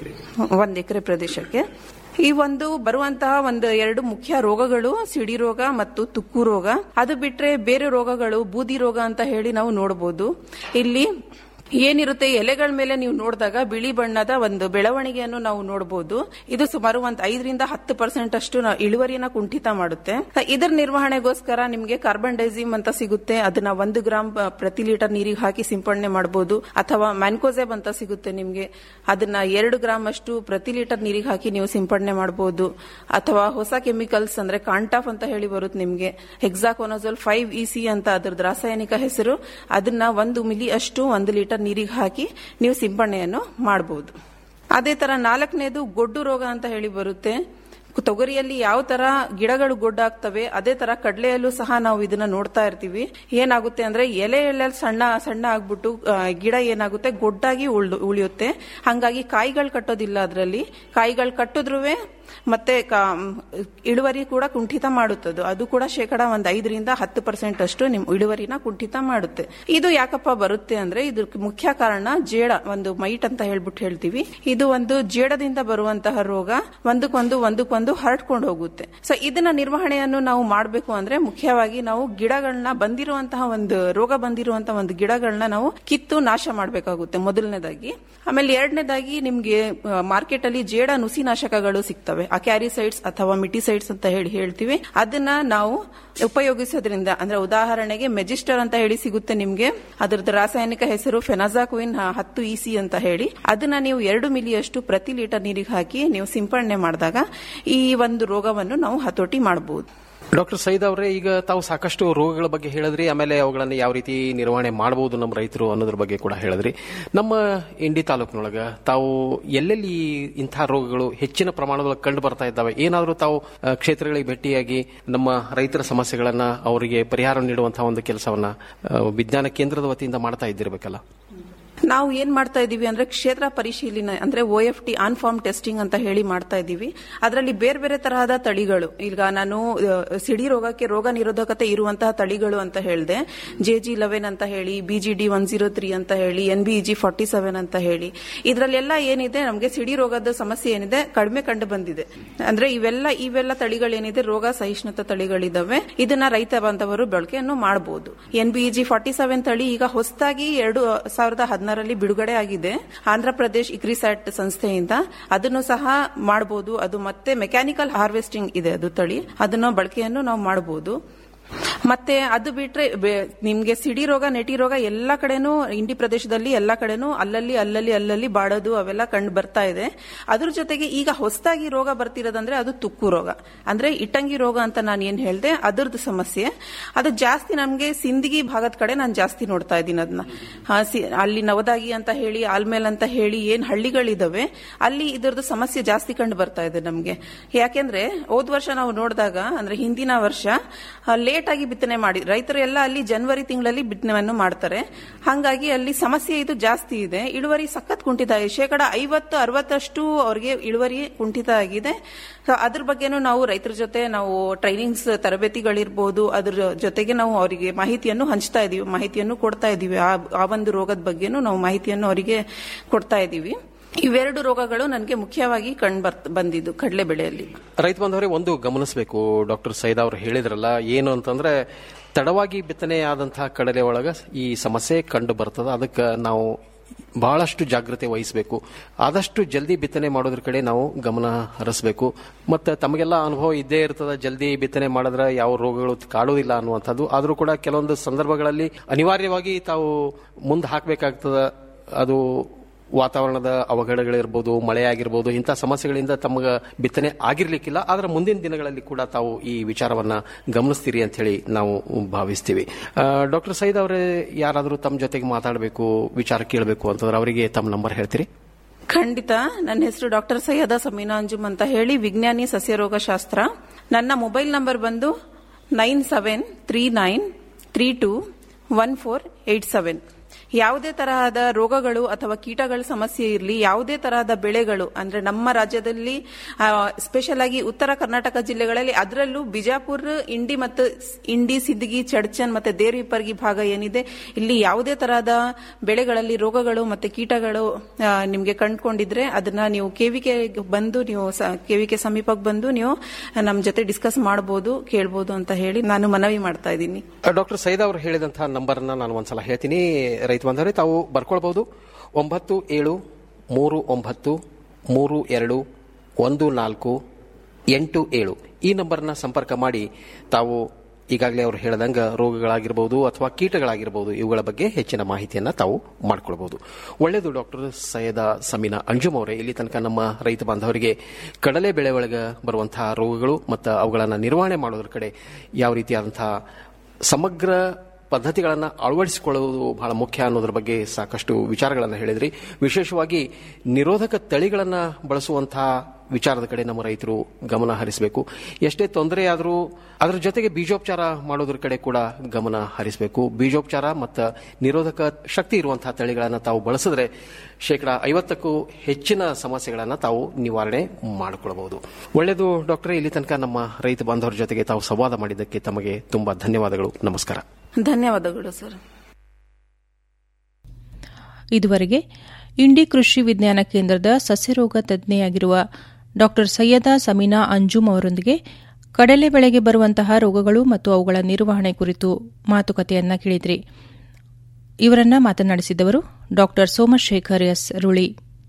ಒಂದ್ ಎಕರೆ ಪ್ರದೇಶಕ್ಕೆ ಈ ಒಂದು ಬರುವಂತಹ ಒಂದು ಎರಡು ಮುಖ್ಯ ರೋಗಗಳು ಸಿಡಿ ರೋಗ ಮತ್ತು ತುಕ್ಕು ರೋಗ ಅದು ಬಿಟ್ರೆ ಬೇರೆ ರೋಗಗಳು ಬೂದಿ ರೋಗ ಅಂತ ಹೇಳಿ ನಾವು ನೋಡಬಹುದು ಇಲ್ಲಿ ಏನಿರುತ್ತೆ ಎಲೆಗಳ ಮೇಲೆ ನೀವು ನೋಡಿದಾಗ ಬಿಳಿ ಬಣ್ಣದ ಒಂದು ಬೆಳವಣಿಗೆಯನ್ನು ನಾವು ನೋಡಬಹುದು ಇದು ಸುಮಾರು ಒಂದು ಐದರಿಂದ ಹತ್ತು ಪರ್ಸೆಂಟ್ ಅಷ್ಟು ನ- ಇಳುವರಿನ ಕುಂಠಿತ ಮಾಡುತ್ತೆ ಇದರ ನಿರ್ವಹಣೆಗೋಸ್ಕರ ನಿಮಗೆ ಕಾರ್ಬನ್ ಡೈಸಿಮ್ ಅಂತ ಸಿಗುತ್ತೆ ಅದನ್ನ ಒಂದು ಗ್ರಾಮ್ ಪ- ಪ್ರತಿ ಲೀಟರ್ ನೀರಿಗೆ ಹಾಕಿ ಸಿಂಪಡಣೆ ಮಾಡಬಹುದು ಅಥವಾ ಮ್ಯಾನ್ಕೋಸೆಬ್ ಅಂತ ಸಿಗುತ್ತೆ ನಿಮಗೆ ಅದನ್ನ ಎರಡು ಗ್ರಾಮ್ ಅಷ್ಟು ಪ್ರತಿ ಲೀಟರ್ ನೀರಿಗೆ ಹಾಕಿ ನೀವು ಸಿಂಪಡಣೆ ಮಾಡಬಹುದು ಅಥವಾ ಹೊಸ ಕೆಮಿಕಲ್ಸ್ ಅಂದ್ರೆ ಕಾಂಟಾಫ್ ಅಂತ ಹೇಳಿ ಬರುತ್ತೆ ನಿಮಗೆ ಹೆಕ್ಸಾಕೋನಜೋಲ್ ಫೈವ್ ಇ ಸಿ ಅಂತ ಅದ್ರದ್ದು ರಾಸಾಯನಿಕ ಹೆಸರು ಅದನ್ನ ಒಂದು ಮಿಲಿ ಅಷ್ಟು ಒಂದು ಲೀಟರ್ ನೀರಿಗೆ ಹಾಕಿ ನೀವು ಸಿಂಪಡಣೆಯನ್ನು ಮಾಡಬಹುದು ಅದೇ ತರ ನಾಲ್ಕನೇದು ಗೊಡ್ಡು ರೋಗ ಅಂತ ಹೇಳಿ ಬರುತ್ತೆ ತೊಗರಿಯಲ್ಲಿ ಯಾವ ತರ ಗಿಡಗಳು ಗೊಡ್ಡಾಗ್ತವೆ ಅದೇ ತರ ಕಡಲೆಯಲ್ಲೂ ಸಹ ನಾವು ಇದನ್ನ ನೋಡ್ತಾ ಇರ್ತೀವಿ ಏನಾಗುತ್ತೆ ಅಂದ್ರೆ ಎಲೆ ಎಲೆ ಸಣ್ಣ ಸಣ್ಣ ಆಗ್ಬಿಟ್ಟು ಆ, ಗಿಡ ಏನಾಗುತ್ತೆ ಗೊಡ್ಡಾಗಿ ಉಳ್ದು- ಉಳಿಯುತ್ತೆ ಹಂಗಾಗಿ ಕಾಯಿಗಳು ಕಟ್ಟೋದಿಲ್ಲ ಅದರಲ್ಲಿ ಕಾಯಿಗಳು ಕಟ್ಟಿದ್ರುವೆ ಮತ್ತೆ ಕಾ- ಇಳುವರಿ ಕೂಡ ಕುಂಠಿತ ಮಾಡುತ್ತದೆ ಅದು ಕೂಡ ಶೇಕಡ ಒಂದ್ ಐದರಿಂದ ಹತ್ತು ಪರ್ಸೆಂಟ್ ಅಷ್ಟು ನಿಮ್ ಇಳುವರಿನ ಕುಂಠಿತ ಮಾಡುತ್ತೆ ಇದು ಯಾಕಪ್ಪ ಬರುತ್ತೆ ಅಂದ್ರೆ ಇದಕ್ಕೆ ಮುಖ್ಯ ಕಾರಣ ಜೇಡ ಒಂದು ಮೈಟ್ ಅಂತ ಹೇಳ್ಬಿಟ್ಟು ಹೇಳ್ತೀವಿ ಇದು ಒಂದು ಜೇಡದಿಂದ ಬರುವಂತಹ ರೋಗ ಒಂದಕ್ಕೊಂದು ಒಂದಕ್ಕೊಂದು ಹರಡ್ಕೊಂಡು ಹೋಗುತ್ತೆ ಸೊ ಇದನ್ನ ನಿರ್ವಹಣೆಯನ್ನು ನಾವು ಮಾಡಬೇಕು ಅಂದ್ರೆ ಮುಖ್ಯವಾಗಿ ನಾವು ಗಿಡಗಳನ್ನ ಬಂದಿರುವಂತಹ ಒಂದು ರೋಗ ಬಂದಿರುವಂತಹ ಒಂದು ಗಿಡಗಳನ್ನ ನಾವು ಕಿತ್ತು ನಾಶ ಮಾಡಬೇಕಾಗುತ್ತೆ ಮೊದಲನೇದಾಗಿ ಆಮೇಲೆ ಎರಡನೇದಾಗಿ ನಿಮ್ಗೆ ಮಾರ್ಕೆಟ್ ಅಲ್ಲಿ ಜೇಡ ನುಸಿನಾಶಕಗಳು ಸಿಗ್ತವೆ ಅಕ್ಯಾರಿಸೈಡ್ಸ್ ಅಥವಾ ಮಿಟಿಸೈಡ್ಸ್ ಅಂತ ಹೇಳಿ ಹೇಳ್ತೀವಿ ಅದನ್ನ ನಾವು ಉಪಯೋಗಿಸೋದ್ರಿಂದ ಅಂದ್ರೆ ಉದಾಹರಣೆಗೆ ಮೆಜಿಸ್ಟರ್ ಅಂತ ಹೇಳಿ ಸಿಗುತ್ತೆ ನಿಮ್ಗೆ ಅದರದ್ದು ರಾಸಾಯನಿಕ ಹೆಸರು ಫೆನಜಾಕ್ವಿನ್ ಹತ್ತು ಇಸಿ ಅಂತ ಹೇಳಿ ಅದನ್ನ ನೀವು ಎರಡು ಮಿಲಿಯಷ್ಟು ಪ್ರತಿ ಲೀಟರ್ ನೀರಿಗೆ ಹಾಕಿ ನೀವು ಸಿಂಪಡಣೆ ಮಾಡಿದಾಗ ಈ ಒಂದು ರೋಗವನ್ನು ನಾವು ಹತೋಟಿ ಮಾಡಬಹುದು ಡಾಕ್ಟರ್ ಸೈದ್ ಅವರೇ ಈಗ ತಾವು ಸಾಕಷ್ಟು ರೋಗಗಳ ಬಗ್ಗೆ ಹೇಳಿದ್ರಿ ಆಮೇಲೆ ಅವುಗಳನ್ನು ಯಾವ ರೀತಿ ನಿರ್ವಹಣೆ ಮಾಡಬಹುದು ನಮ್ಮ ರೈತರು ಅನ್ನೋದ್ರ ಬಗ್ಗೆ ಕೂಡ ಹೇಳಿದ್ರಿ ನಮ್ಮ ಇಂಡಿ ತಾಲೂಕಿನೊಳಗ ತಾವು ಎಲ್ಲೆಲ್ಲಿ ಇಂಥ ರೋಗಗಳು ಹೆಚ್ಚಿನ ಪ್ರಮಾಣದಲ್ಲಿ ಕಂಡು ಬರ್ತಾ ಇದ್ದಾವೆ ಏನಾದರೂ ತಾವು ಆ, ಕ್ಷೇತ್ರಗಳಿಗೆ ಭೇಟಿಯಾಗಿ ನಮ್ಮ ರೈತರ ಸಮಸ್ಯೆಗಳನ್ನ ಅವರಿಗೆ ಪರಿಹಾರ ನೀಡುವಂತಹ ಒಂದು ಕೆಲಸವನ್ನ ಆ, ವಿಜ್ಞಾನ ಕೇಂದ್ರದ ವತಿಯಿಂದ ಮಾಡ್ತಾ ಇದ್ದಿರಬೇಕಲ್ಲ ನಾವು ಏನ್ ಮಾಡ್ತಾ ಇದೀವಿ ಅಂದ್ರೆ ಕ್ಷೇತ್ರ ಪರಿಶೀಲನೆ ಅಂದ್ರೆ O F T on farm testing ಅಂತ ಹೇಳಿ ಮಾಡ್ತಾ ಇದೀವಿ ಅದರಲ್ಲಿ ಬೇರೆ ಬೇರೆ ತರಹದ ತಳಿಗಳು ಈಗ ನಾನು ಆ, ಸಿಡಿ ರೋಗಕ್ಕೆ ರೋಗ ನಿರೋಧಕತೆ ಇರುವಂತಹ ತಳಿಗಳು ಅಂತ ಹೇಳಿದೆ ಜೆ ಜಿ ಲೆವೆನ್ ಅಂತ ಹೇಳಿ B G D one zero three ಅಂತ ಹೇಳಿ N B G forty seven ಅಂತ ಹೇಳಿ ಇದರಲ್ಲೆಲ್ಲ ಏನಿದೆ ನಮಗೆ ಸಿಡಿ ರೋಗದ ಸಮಸ್ಯೆ ಏನಿದೆ ಕಡಿಮೆ ಕಂಡು ಬಂದಿದೆ ಅಂದ್ರೆ ಇವೆಲ್ಲ ಇವೆಲ್ಲ ತಳಿಗಳೇನಿದೆ ರೋಗ ಸಹಿಷ್ಣುತ ತಳಿಗಳಿದಾವೆ ಇದನ್ನ ರೈತ ಬಾಂಧವರು ಬಳಕೆಯನ್ನು ಮಾಡಬಹುದು N B G forty seven ತಳಿ ಈಗ ಹೊಸದಾಗಿ ಎರಡು ಸಾವಿರದ ಹದಿನಾರರಲ್ಲಿ ಬಿಡುಗಡೆ ಆಗಿದೆ ಆಂಧ್ರ ಪ್ರದೇಶ್ ಇಕ್ರಿಸ್ಯಾಟ್ ಸಂಸ್ಥೆಯಿಂದ ಅದನ್ನು ಸಹ ಮಾಡಬಹುದು ಅದು ಮತ್ತೆ ಮೆಕ್ಯಾನಿಕಲ್ ಹಾರ್ವೆಸ್ಟಿಂಗ್ ಇದೆ ಅದು ತಳಿ ಅದನ್ನು ಬಳಕೆಯನ್ನು ನಾವು ಮಾಡಬಹುದು ಮತ್ತೆ ಅದು ಬಿಟ್ರೆ ಬೆ- ನಿಮ್ಗೆ ಸಿಡಿ ರೋಗ ನೆಟಿ ರೋಗ ಎಲ್ಲ ಕಡೆನೂ ಇಂಡಿ ಪ್ರದೇಶದಲ್ಲಿ ಎಲ್ಲ ಕಡೆನೂ ಅಲ್ಲಲ್ಲಿ ಅಲ್ಲಲ್ಲಿ ಅಲ್ಲಲ್ಲಿ ಬಾಡೋದು ಅವೆಲ್ಲ ಕಂಡು ಬರ್ತಾ ಇದೆ ಅದ್ರ ಜೊತೆಗೆ ಈಗ ಹೊಸದಾಗಿ ರೋಗ ಬರ್ತಿರೋದಂದ್ರೆ ಅದು ತುಕ್ಕು ರೋಗ ಅಂದ್ರೆ ಇಟ್ಟಂಗಿ ರೋಗ ಅಂತ ನಾನು ಏನ್ ಹೇಳ್ದೆ ಅದ್ರದ್ದು ಸಮಸ್ಯೆ ಅದು ಜಾಸ್ತಿ ನಮ್ಗೆ ಸಿಂದಗಿ ಭಾಗದ ಕಡೆ ನಾನು ಜಾಸ್ತಿ ನೋಡ್ತಾ ಇದ್ದೀನಿ ಅದನ್ನ ಆ, ಸಿ- ಅಲ್ಲಿ ನವದಾಗಿ ಅಂತ ಹೇಳಿ ಆಲ್ಮೇಲ್ ಅಂತ ಹೇಳಿ ಏನ್ ಹಳ್ಳಿಗಳಿದಾವೆ ಅಲ್ಲಿ ಇದ್ರದ್ದು ಸಮಸ್ಯೆ ಜಾಸ್ತಿ ಕಂಡು ಬರ್ತಾ ಇದೆ ನಮ್ಗೆ ಯಾಕೆಂದ್ರೆ ಹೋದ್ ವರ್ಷ ನಾವು ನೋಡಿದಾಗ ಅಂದ್ರೆ ಹಿಂದಿನ ವರ್ಷ ಲೇಟ್ ಆಗಿ ಬಿತ್ತನೆ ಮಾಡಿ ರೈತರು ಎಲ್ಲ ಅಲ್ಲಿ ಜನವರಿ ತಿಂಗಳಲ್ಲಿ ಬಿತ್ತನೆಯನ್ನು ಮಾಡ್ತಾರೆ ಹಾಗಾಗಿ ಅಲ್ಲಿ ಸಮಸ್ಯೆ ಇದು ಜಾಸ್ತಿ ಇದೆ ಇಳುವರಿ ಸಖತ್ ಕುಂಠಿತ ಇದೆ ಶೇಕಡ ಐವತ್ತು ಅರವತ್ತಷ್ಟು ಅವ್ರಿಗೆ ಇಳುವರಿ ಕುಂಠಿತ ಆಗಿದೆ ಸೊ ಅದ್ರ ಬಗ್ಗೆನೂ ನಾವು ರೈತರ ಜೊತೆ ನಾವು ಟ್ರೈನಿಂಗ್ಸ್ ತರಬೇತಿಗಳಿರ್ಬೋದು ಅದ್ರ ಜೊತೆಗೆ ನಾವು ಅವರಿಗೆ ಮಾಹಿತಿಯನ್ನು ಹಂಚ್ತಾ ಇದೀವಿ ಮಾಹಿತಿಯನ್ನು ಕೊಡ್ತಾ ಇದೀವಿ ಆ ಆ ಒಂದು ರೋಗದ ಬಗ್ಗೆನೂ ನಾವು ಮಾಹಿತಿಯನ್ನು ಅವರಿಗೆ ಕೊಡ್ತಾ ಇದೀವಿ ಇವೆರಡು ರೋಗಗಳು ನನಗೆ ಮುಖ್ಯವಾಗಿ ಕಂಡು ಬಂದಿದ್ದು ಕಡಲೆ ಬೆಳೆಯಲ್ಲಿ ರೈತ ಬಾಂಧವರೇ ಒಂದು ಗಮನಿಸಬೇಕು ಡಾಕ್ಟರ್ ಸೈದ್ ಅವರು ಹೇಳಿದ್ರಲ್ಲ ಏನು ಅಂತಂದ್ರೆ ತಡವಾಗಿ ಬಿತ್ತನೆ ಆದಂತಹ ಕಡಲೆ ಒಳಗ ಈ ಸಮಸ್ಯೆ ಕಂಡು ಬರ್ತದ ಅದಕ್ಕೆ ನಾವು ಬಹಳಷ್ಟು ಜಾಗ್ರತೆ ವಹಿಸಬೇಕು ಆದಷ್ಟು ಜಲ್ದಿ ಬಿತ್ತನೆ ಮಾಡೋದ್ರ ಕಡೆ ನಾವು ಗಮನ ಹರಿಸಬೇಕು ಮತ್ತೆ ತಮಗೆಲ್ಲ ಅನುಭವ ಇದ್ದೇ ಇರ್ತದ ಜಲ್ದಿ ಬಿತ್ತನೆ ಮಾಡಿದ್ರೆ ಯಾವ ರೋಗಗಳು ಕಾಡುವುದಿಲ್ಲ ಅನ್ನುವಂಥದ್ದು ಆದರೂ ಕೂಡ ಕೆಲವೊಂದು ಸಂದರ್ಭಗಳಲ್ಲಿ ಅನಿವಾರ್ಯವಾಗಿ ತಾವು ಮುಂದೆ ಹಾಕಬೇಕಾಗ್ತದ ಅದು ವಾತಾವರಣದ ಅವಘಡಗಳಿರ್ಬೋದು ಮಳೆ ಆಗಿರ್ಬೋದು ಇಂಥ ಸಮಸ್ಯೆಗಳಿಂದ ತಮಗೆ ಬಿತ್ತನೆ ಆಗಿರ್ಲಿಕ್ಕಿಲ್ಲ ಆದ್ರೆ ಮುಂದಿನ ದಿನಗಳಲ್ಲಿ ಕೂಡ ತಾವು ಈ ವಿಚಾರವನ್ನ ಗಮನಿಸ್ತೀರಿ ಅಂತ ಹೇಳಿ ನಾವು ಭಾವಿಸ್ತೀವಿ ಡಾಕ್ಟರ್ ಸೈದ್ ಅವರೇ ಯಾರಾದರೂ ತಮ್ಮ ಜೊತೆಗೆ ಮಾತಾಡಬೇಕು ವಿಚಾರ ಕೇಳಬೇಕು ಅಂತಂದ್ರೆ ಅವರಿಗೆ ತಮ್ಮ ನಂಬರ್ ಹೇಳ್ತೀರಿ ಖಂಡಿತ ನನ್ನ ಹೆಸರು ಡಾಕ್ಟರ್ ಸೈಯದ ಸಮೀನಾ ಅಂಜುಮ್ ಅಂತ ಹೇಳಿ ವಿಜ್ಞಾನಿ ಸಸ್ಯರೋಗ ಶಾಸ್ತ್ರ ನನ್ನ ಮೊಬೈಲ್ ನಂಬರ್ ಬಂದು nine seven three nine three two one four eight seven ಯಾವುದೇ ತರಹದ ರೋಗಗಳು ಅಥವಾ ಕೀಟಗಳ ಸಮಸ್ಯೆ ಇರಲಿ ಯಾವುದೇ ತರಹದ ಬೆಳೆಗಳು ಅಂದ್ರೆ ನಮ್ಮ ರಾಜ್ಯದಲ್ಲಿ ಸ್ಪೆಷಲ್ ಆಗಿ ಉತ್ತರ ಕರ್ನಾಟಕ ಜಿಲ್ಲೆಗಳಲ್ಲಿ ಅದರಲ್ಲೂ ಬಿಜಾಪುರ ಇಂಡಿ ಮತ್ತು ಇಂಡಿ ಸಿದ್ಗಿ ಚಡ್ಚನ್ ಮತ್ತೆ ದೇರ್ವಿಪರ್ಗಿ ಭಾಗ ಏನಿದೆ ಇಲ್ಲಿ ಯಾವುದೇ ತರಹದ ಬೆಳೆಗಳಲ್ಲಿ ರೋಗಗಳು ಮತ್ತೆ ಕೀಟಗಳು ನಿಮಗೆ ಕಂಡುಕೊಂಡಿದ್ರೆ ಅದನ್ನ ನೀವು ಕೆವಿಕೆ ಬಂದು ನೀವು ಕೆವಿಕೆ ಸಮೀಪಕ್ಕೆ ಬಂದು ನೀವು ನಮ್ಮ ಜೊತೆ ಡಿಸ್ಕಸ್ ಮಾಡಬಹುದು ಕೇಳಬಹುದು ಅಂತ ಹೇಳಿ ನಾನು ಮನವಿ ಮಾಡ್ತಾ ಇದ್ದೀನಿ ಡಾಕ್ಟರ್ ಸೈದ್ ಅವರು ಹೇಳಿದಂತಹ ನಂಬರ್ನ ನಾನು ಒಂದ್ಸಲ ಹೇಳ್ತೀನಿ ರೈತ ಬಂದರೆ ತಾವು ಬರ್ಕೊಳ್ಬಹುದು ಒಂಬತ್ತು ಏಳು ಮೂರು ಒಂಬತ್ತು ಮೂರು ಎರಡು ಒಂದು ನಾಲ್ಕು ಎಂಟು ಏಳು ಈ ನಂಬರ್ನ ಸಂಪರ್ಕ ಮಾಡಿ ತಾವು ಈಗಾಗಲೇ ಅವರು ಹೇಳದಂಗ ರೋಗಗಳಾಗಿರ್ಬೋದು ಅಥವಾ ಕೀಟಗಳಾಗಿರ್ಬೋದು ಇವುಗಳ ಬಗ್ಗೆ ಹೆಚ್ಚಿನ ಮಾಹಿತಿಯನ್ನ ತಾವು ಮಾಡ್ಕೊಳ್ಬಹುದು ಒಳ್ಳೆಯದು ಡಾಕ್ಟರ್ ಸೈಯದ ಸಮೀನಾ ಅಂಜುಮ್ ಅವರೇ ಇಲ್ಲಿ ತನಕ ನಮ್ಮ ರೈತ ಬಾಂಧವರಿಗೆ ಕಡಲೆ ಬೆಳೆ ಒಳಗೆ ಬರುವಂತಹ ರೋಗಗಳು ಮತ್ತು ಅವುಗಳನ್ನು ನಿರ್ವಹಣೆ ಮಾಡೋದ್ರ ಕಡೆ ಯಾವ ರೀತಿಯಾದಂತಹ ಸಮಗ್ರ ಪದ್ಧತಿಗಳನ್ನು ಅಳವಡಿಸಿಕೊಳ್ಳುವುದು ಬಹಳ ಮುಖ್ಯ ಅನ್ನೋದ್ರ ಬಗ್ಗೆ ಸಾಕಷ್ಟು ವಿಚಾರಗಳನ್ನು ಹೇಳಿದ್ರಿ ವಿಶೇಷವಾಗಿ ನಿರೋಧಕ ತಳಿಗಳನ್ನು ಬಳಸುವಂತಹ ವಿಚಾರದ ಕಡೆ ನಮ್ಮ ರೈತರು ಗಮನ ಹರಿಸಬೇಕು ಎಷ್ಟೇ ತೊಂದರೆ ಆದರೂ ಅದರ ಜೊತೆಗೆ ಬೀಜೋಪಚಾರ ಮಾಡೋದ್ರ ಕಡೆ ಕೂಡ ಗಮನ ಹರಿಸಬೇಕು ಬೀಜೋಪಚಾರ ಮತ್ತು ನಿರೋಧಕ ಶಕ್ತಿ ಇರುವಂತಹ ತಳಿಗಳನ್ನು ತಾವು ಬಳಸಿದ್ರೆ ಶೇಕಡ ಐವತ್ತಕ್ಕೂ ಹೆಚ್ಚಿನ ಸಮಸ್ಯೆಗಳನ್ನು ತಾವು ನಿವಾರಣೆ ಮಾಡಿಕೊಳ್ಳಬಹುದು ಒಳ್ಳೆಯದು ಡಾಕ್ಟರ್ ಇಲ್ಲಿ ತನಕ ನಮ್ಮ ರೈತ ಬಾಂಧವರ ಜೊತೆಗೆ ತಾವು ಸಂವಾದ ಮಾಡಿದ್ದಕ್ಕೆ ತಮಗೆ ತುಂಬಾ ಧನ್ಯವಾದಗಳು ನಮಸ್ಕಾರ ಧನ್ಯವಾದಗಳು ಸರ್ ಇದುವರೆಗೆ ಇಂಡಿ ಕೃಷಿ ವಿಜ್ಞಾನ ಕೇಂದ್ರದ ಸಸ್ಯರೋಗ ತಜ್ಞೆಯಾಗಿರುವ ಡಾ ಸೈಯದಾ ಸಮೀನಾ ಅಂಜುಮ್ ಅವರೊಂದಿಗೆ ಕಡಲೆ ಬೆಳೆಗೆ ಬರುವಂತಹ ರೋಗಗಳು ಮತ್ತು ಅವುಗಳ ನಿರ್ವಹಣೆ ಕುರಿತು ಮಾತುಕತೆಯನ್ನ ಕೇಳಿದ್ರಿ ಇವರನ್ನ ಮಾತನಾಡಿಸಿದವರು ಡಾ ಸೋಮಶೇಖರ್ ಎಸ್ ರುಳಿ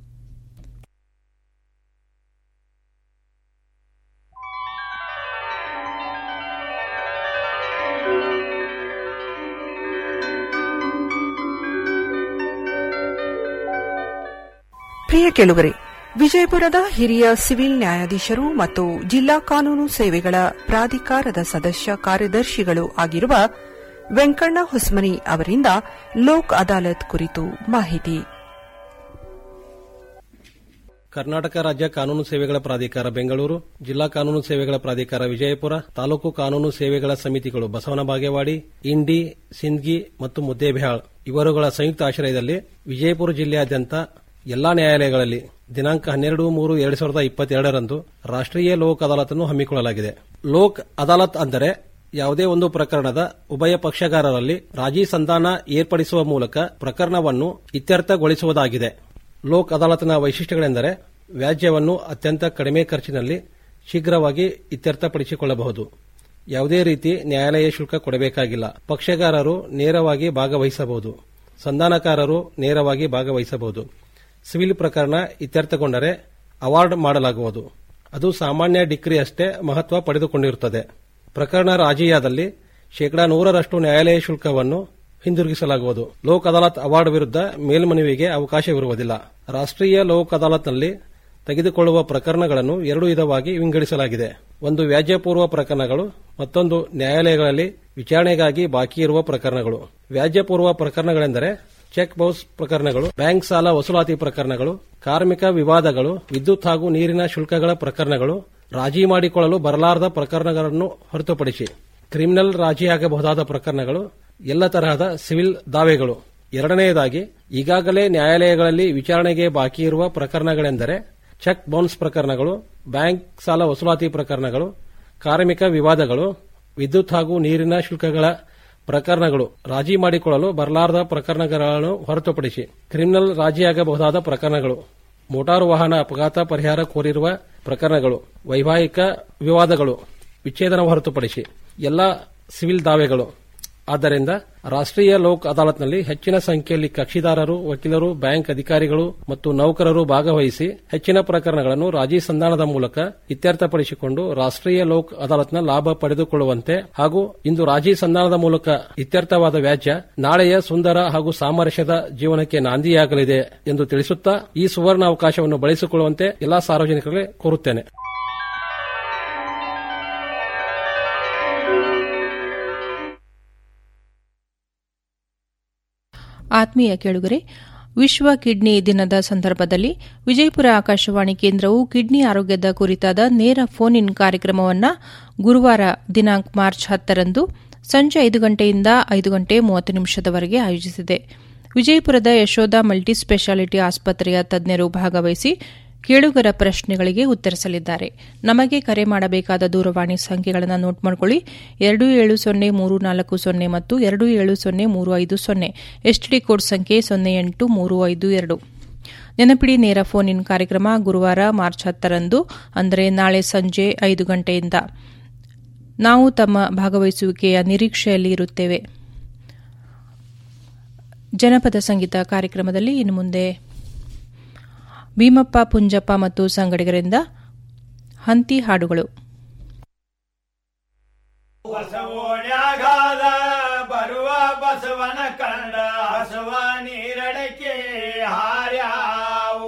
ಪ್ರಿಯ ಕೆಳುಗರೆ ವಿಜಯಪುರದ ಹಿರಿಯ ಸಿವಿಲ್ ನ್ಯಾಯಾಧೀಶರು ಮತ್ತು ಜಿಲ್ಲಾ ಕಾನೂನು ಸೇವೆಗಳ ಪ್ರಾಧಿಕಾರದ ಸದಸ್ಯ ಕಾರ್ಯದರ್ಶಿಗಳು ಆಗಿರುವ ವೆಂಕಣ್ಣ ಹೊಸ್ಮನಿ ಅವರಿಂದ ಲೋಕ್ ಅದಾಲತ್ ಕುರಿತು ಮಾಹಿತಿ ಕರ್ನಾಟಕ ರಾಜ್ಯ ಕಾನೂನು ಸೇವೆಗಳ ಪ್ರಾಧಿಕಾರ ಬೆಂಗಳೂರು ಜಿಲ್ಲಾ ಕಾನೂನು ಸೇವೆಗಳ ಪ್ರಾಧಿಕಾರ ವಿಜಯಪುರ ತಾಲೂಕು ಕಾನೂನು ಸೇವೆಗಳ ಸಮಿತಿಗಳು ಬಸವನ ಬಾಗೇವಾಡಿ ಇಂಡಿ ಸಿಂದ್ಗಿ ಮತ್ತು ಮುದ್ದೇಬಿಹಾಳ್ ಇವರುಗಳ ಸಂಯುಕ್ತ ಆಶ್ರಯದಲ್ಲಿ ವಿಜಯಪುರ ಜಿಲ್ಲೆಯಾದ್ಯಂತ ಎಲ್ಲಾ ನ್ಯಾಯಾಲಯಗಳಲ್ಲಿ ದಿನಾಂಕ ಹನ್ನೆರಡು ಮೂರು ಎರಡು ಸಾವಿರದ ಇಪ್ಪತ್ತೆರಡರಂದು ರಾಷ್ಟ್ರೀಯ ಲೋಕ್ ಅದಾಲತ್ನ್ನು ಹಮ್ಮಿಕೊಳ್ಳಲಾಗಿದೆ ಲೋಕ್ ಅದಾಲತ್ ಅಂದರೆ ಯಾವುದೇ ಒಂದು ಪ್ರಕರಣದ ಉಭಯ ಪಕ್ಷಗಾರರಲ್ಲಿ ರಾಜಿ ಸಂಧಾನ ಏರ್ಪಡಿಸುವ ಮೂಲಕ ಪ್ರಕರಣವನ್ನು ಇತ್ಯರ್ಥಗೊಳಿಸುವುದಾಗಿದೆ ಲೋಕ್ ಅದಾಲತ್ನ ವೈಶಿಷ್ಟ್ಯಗಳೆಂದರೆ ವ್ಯಾಜ್ಯವನ್ನು ಅತ್ಯಂತ ಕಡಿಮೆ ಖರ್ಚಿನಲ್ಲಿ ಶೀಘ್ರವಾಗಿ ಇತ್ಯರ್ಥಪಡಿಸಿಕೊಳ್ಳಬಹುದು ಯಾವುದೇ ರೀತಿ ನ್ಯಾಯಾಲಯ ಶುಲ್ಕ ಕೊಡಬೇಕಾಗಿಲ್ಲ ಪಕ್ಷಗಾರರು ನೇರವಾಗಿ ಭಾಗವಹಿಸಬಹುದು ಸಂಧಾನಕಾರರು ನೇರವಾಗಿ ಭಾಗವಹಿಸಬಹುದು ಸಿವಿಲ್ ಪ್ರಕರಣ ಇತ್ಯರ್ಥಗೊಂಡರೆ ಅವಾರ್ಡ್ ಮಾಡಲಾಗುವುದು ಅದು ಸಾಮಾನ್ಯ ಡಿಗ್ರಿ ಅಷ್ಟೇ ಮಹತ್ವ ಪಡೆದುಕೊಂಡಿರುತ್ತದೆ ಪ್ರಕರಣ ರಾಜಿಯಾದಲ್ಲಿ ಶೇಕಡಾ ನೂರರಷ್ಟು ನ್ಯಾಯಾಲಯ ಶುಲ್ಕವನ್ನು ಹಿಂದಿರುಗಿಸಲಾಗುವುದು ಲೋಕ್ ಅದಾಲತ್ ಅವಾರ್ಡ್ ವಿರುದ್ಧ ಮೇಲ್ಮನವಿಗೆ ಅವಕಾಶವಿರುವುದಿಲ್ಲ ರಾಷ್ಟ್ರೀಯ ಲೋಕ್ ಅದಾಲತ್ನಲ್ಲಿ ತೆಗೆದುಕೊಳ್ಳುವ ಪ್ರಕರಣಗಳನ್ನು ಎರಡು ವಿಧವಾಗಿ ವಿಂಗಡಿಸಲಾಗಿದೆ ಒಂದು ವ್ಯಾಜ್ಯಪೂರ್ವ ಪ್ರಕರಣಗಳು ಮತ್ತೊಂದು ನ್ಯಾಯಾಲಯಗಳಲ್ಲಿ ವಿಚಾರಣೆಗಾಗಿ ಬಾಕಿ ಇರುವ ಪ್ರಕರಣಗಳು ವ್ಯಾಜ್ಯಪೂರ್ವ ಪ್ರಕರಣಗಳೆಂದರೆ ಚೆಕ್ ಬೌನ್ಸ್ ಪ್ರಕರಣಗಳು ಬ್ಯಾಂಕ್ ಸಾಲ ವಸೂಲಾತಿ ಪ್ರಕರಣಗಳು ಕಾರ್ಮಿಕ ವಿವಾದಗಳು ವಿದ್ಯುತ್ ಹಾಗೂ ನೀರಿನ ಶುಲ್ಕಗಳ ಪ್ರಕರಣಗಳು ರಾಜಿ ಮಾಡಿಕೊಳ್ಳಲು ಬರಲಾರದ ಪ್ರಕರಣಗಳನ್ನು ಹೊರತುಪಡಿಸಿ ಕ್ರಿಮಿನಲ್ ರಾಜಿಯಾಗಬಹುದಾದ ಪ್ರಕರಣಗಳು ಎಲ್ಲ ತರಹದ ಸಿವಿಲ್ ದಾವೆಗಳು ಎರಡನೆಯದಾಗಿ ಈಗಾಗಲೇ ನ್ಯಾಯಾಲಯಗಳಲ್ಲಿ ವಿಚಾರಣೆಗೆ ಬಾಕಿ ಇರುವ ಪ್ರಕರಣಗಳೆಂದರೆ ಚೆಕ್ ಬೌನ್ಸ್ ಪ್ರಕರಣಗಳು ಬ್ಯಾಂಕ್ ಸಾಲ ವಸೂಲಾತಿ ಪ್ರಕರಣಗಳು ಕಾರ್ಮಿಕ ವಿವಾದಗಳು ವಿದ್ಯುತ್ ಹಾಗೂ ನೀರಿನ ಶುಲ್ಕಗಳ ಪ್ರಕರಣಗಳು ರಾಜಿ ಮಾಡಿಕೊಳ್ಳಲು ಬರಲಾರದ ಪ್ರಕರಣಗಳನ್ನು ಹೊರತುಪಡಿಸಿ ಕ್ರಿಮಿನಲ್ ರಾಜಿಯಾಗಬಹುದಾದ ಪ್ರಕರಣಗಳು ಮೋಟಾರು ವಾಹನ ಅಪಘಾತ ಪರಿಹಾರ ಕೋರಿರುವ ಪ್ರಕರಣಗಳು ವೈವಾಹಿಕ ವಿವಾದಗಳು ವಿಚ್ಛೇದನ ಹೊರತುಪಡಿಸಿ ಎಲ್ಲ ಸಿವಿಲ್ ದಾವೆಗಳು ಆದ್ದರಿಂದ ರಾಷ್ಟ್ರೀಯ ಲೋಕ್ ಅದಾಲತ್ನಲ್ಲಿ ಹೆಚ್ಚಿನ ಸಂಖ್ಯೆಯಲ್ಲಿ ಕಕ್ಷಿದಾರರು ವಕೀಲರು ಬ್ಯಾಂಕ್ ಅಧಿಕಾರಿಗಳು ಮತ್ತು ನೌಕರರು ಭಾಗವಹಿಸಿ ಹೆಚ್ಚಿನ ಪ್ರಕರಣಗಳನ್ನು ರಾಜಿ ಸಂಧಾನದ ಮೂಲಕ ಇತ್ಯರ್ಥಪಡಿಸಿಕೊಂಡು ರಾಷ್ಟ್ರೀಯ ಲೋಕ್ ಅದಾಲತ್ನ ಲಾಭ ಪಡೆದುಕೊಳ್ಳುವಂತೆ ಹಾಗೂ ಇಂದು ರಾಜಿ ಸಂಧಾನದ ಮೂಲಕ ಇತ್ಯರ್ಥವಾದ ವ್ಯಾಜ್ಯ ನಾಳೆಯ ಸುಂದರ ಹಾಗೂ ಸಾಮರಸ್ಯದ ಜೀವನಕ್ಕೆ ನಾಂದಿಯಾಗಲಿದೆ ಎಂದು ತಿಳಿಸುತ್ತಾ ಈ ಸುವರ್ಣ ಅವಕಾಶವನ್ನು ಬಳಸಿಕೊಳ್ಳುವಂತೆ ಎಲ್ಲಾ ಸಾರ್ವಜನಿಕರಿಗೆ ಕೋರುತ್ತೇನೆ ಆತ್ಮೀಯ ಕೇಳುಗರೆ ವಿಶ್ವ ಕಿಡ್ನಿ ದಿನದ ಸಂದರ್ಭದಲ್ಲಿ ವಿಜಯಪುರ ಆಕಾಶವಾಣಿ ಕೇಂದ್ರವು ಕಿಡ್ನಿ ಆರೋಗ್ಯದ ಕುರಿತಾದ ನೇರ ಫೋನ್ ಇನ್ ಕಾರ್ಯಕ್ರಮವನ್ನು ಗುರುವಾರ ದಿನಾಂಕ ಮಾರ್ಚ್ ಹತ್ತರಂದು ಸಂಜೆ ಐದು ಗಂಟೆಯಿಂದ ಐದು ಗಂಟೆ ಮೂವತ್ತು ನಿಮಿಷದವರೆಗೆ ಆಯೋಜಿಸಿದೆ ವಿಜಯಪುರದ ಯಶೋಧ ಮಲ್ಟಿ ಸ್ಪೆಷಾಲಿಟಿ ಆಸ್ಪತ್ರೆಯ ತಜ್ಞರು ಭಾಗವಹಿಸಿ ಕೇಳುಗರ ಪ್ರಶ್ನೆಗಳಿಗೆ ಉತ್ತರಿಸಲಿದ್ದಾರೆ ನಮಗೆ ಕರೆ ಮಾಡಬೇಕಾದ ದೂರವಾಣಿ ಸಂಖ್ಯೆಗಳನ್ನು ನೋಟ್ ಮಾಡಿಕೊಳ್ಳಿ ಎರಡು ಏಳು ಸೊನ್ನೆ ಮೂರು ನಾಲ್ಕು ಸೊನ್ನೆ ಮತ್ತು ಎರಡು ಏಳು ಸೊನ್ನೆ ಮೂರು ಐದು ಸೊನ್ನೆ ಎಸ್ಟಿಡಿ ಕೋಡ್ ಸಂಖ್ಯೆ ಸೊನ್ನೆ ಎಂಟು ಮೂರು ಐದು ಎರಡು ನೆನಪಿಡಿ ನೇರ ಫೋನ್ ಇನ್ ಕಾರ್ಯಕ್ರಮ ಗುರುವಾರ ಮಾರ್ಚ್ ಹತ್ತರಂದು ಅಂದರೆ ನಾಳೆ ಸಂಜೆ ಐದು ಗಂಟೆಯಿಂದ ನಾವು ತಮ್ಮ ಭಾಗವಹಿಸುವಿಕೆಯ ನಿರೀಕ್ಷೆಯಲ್ಲಿ ಇರುತ್ತೇವೆ ಜನಪದ ಸಂಗೀತ ಕಾರ್ಯಕ್ರಮದಲ್ಲಿ ಇನ್ನು ಮುಂದೆ ಭೀಮಪ್ಪ ಪುಂಜಪ್ಪ ಮತ್ತು ಸಂಗಡಿಗರಿಂದ ಹಂತಿ ಹಾಡುಗಳು ಬಸವೋಣ್ಯಾಗಾದ ಬರುವ ಬಸವನ ಕಂಡ ಹಸುವ ನೀರಡಕ್ಕೆ ಹಾರ್ಯಾವು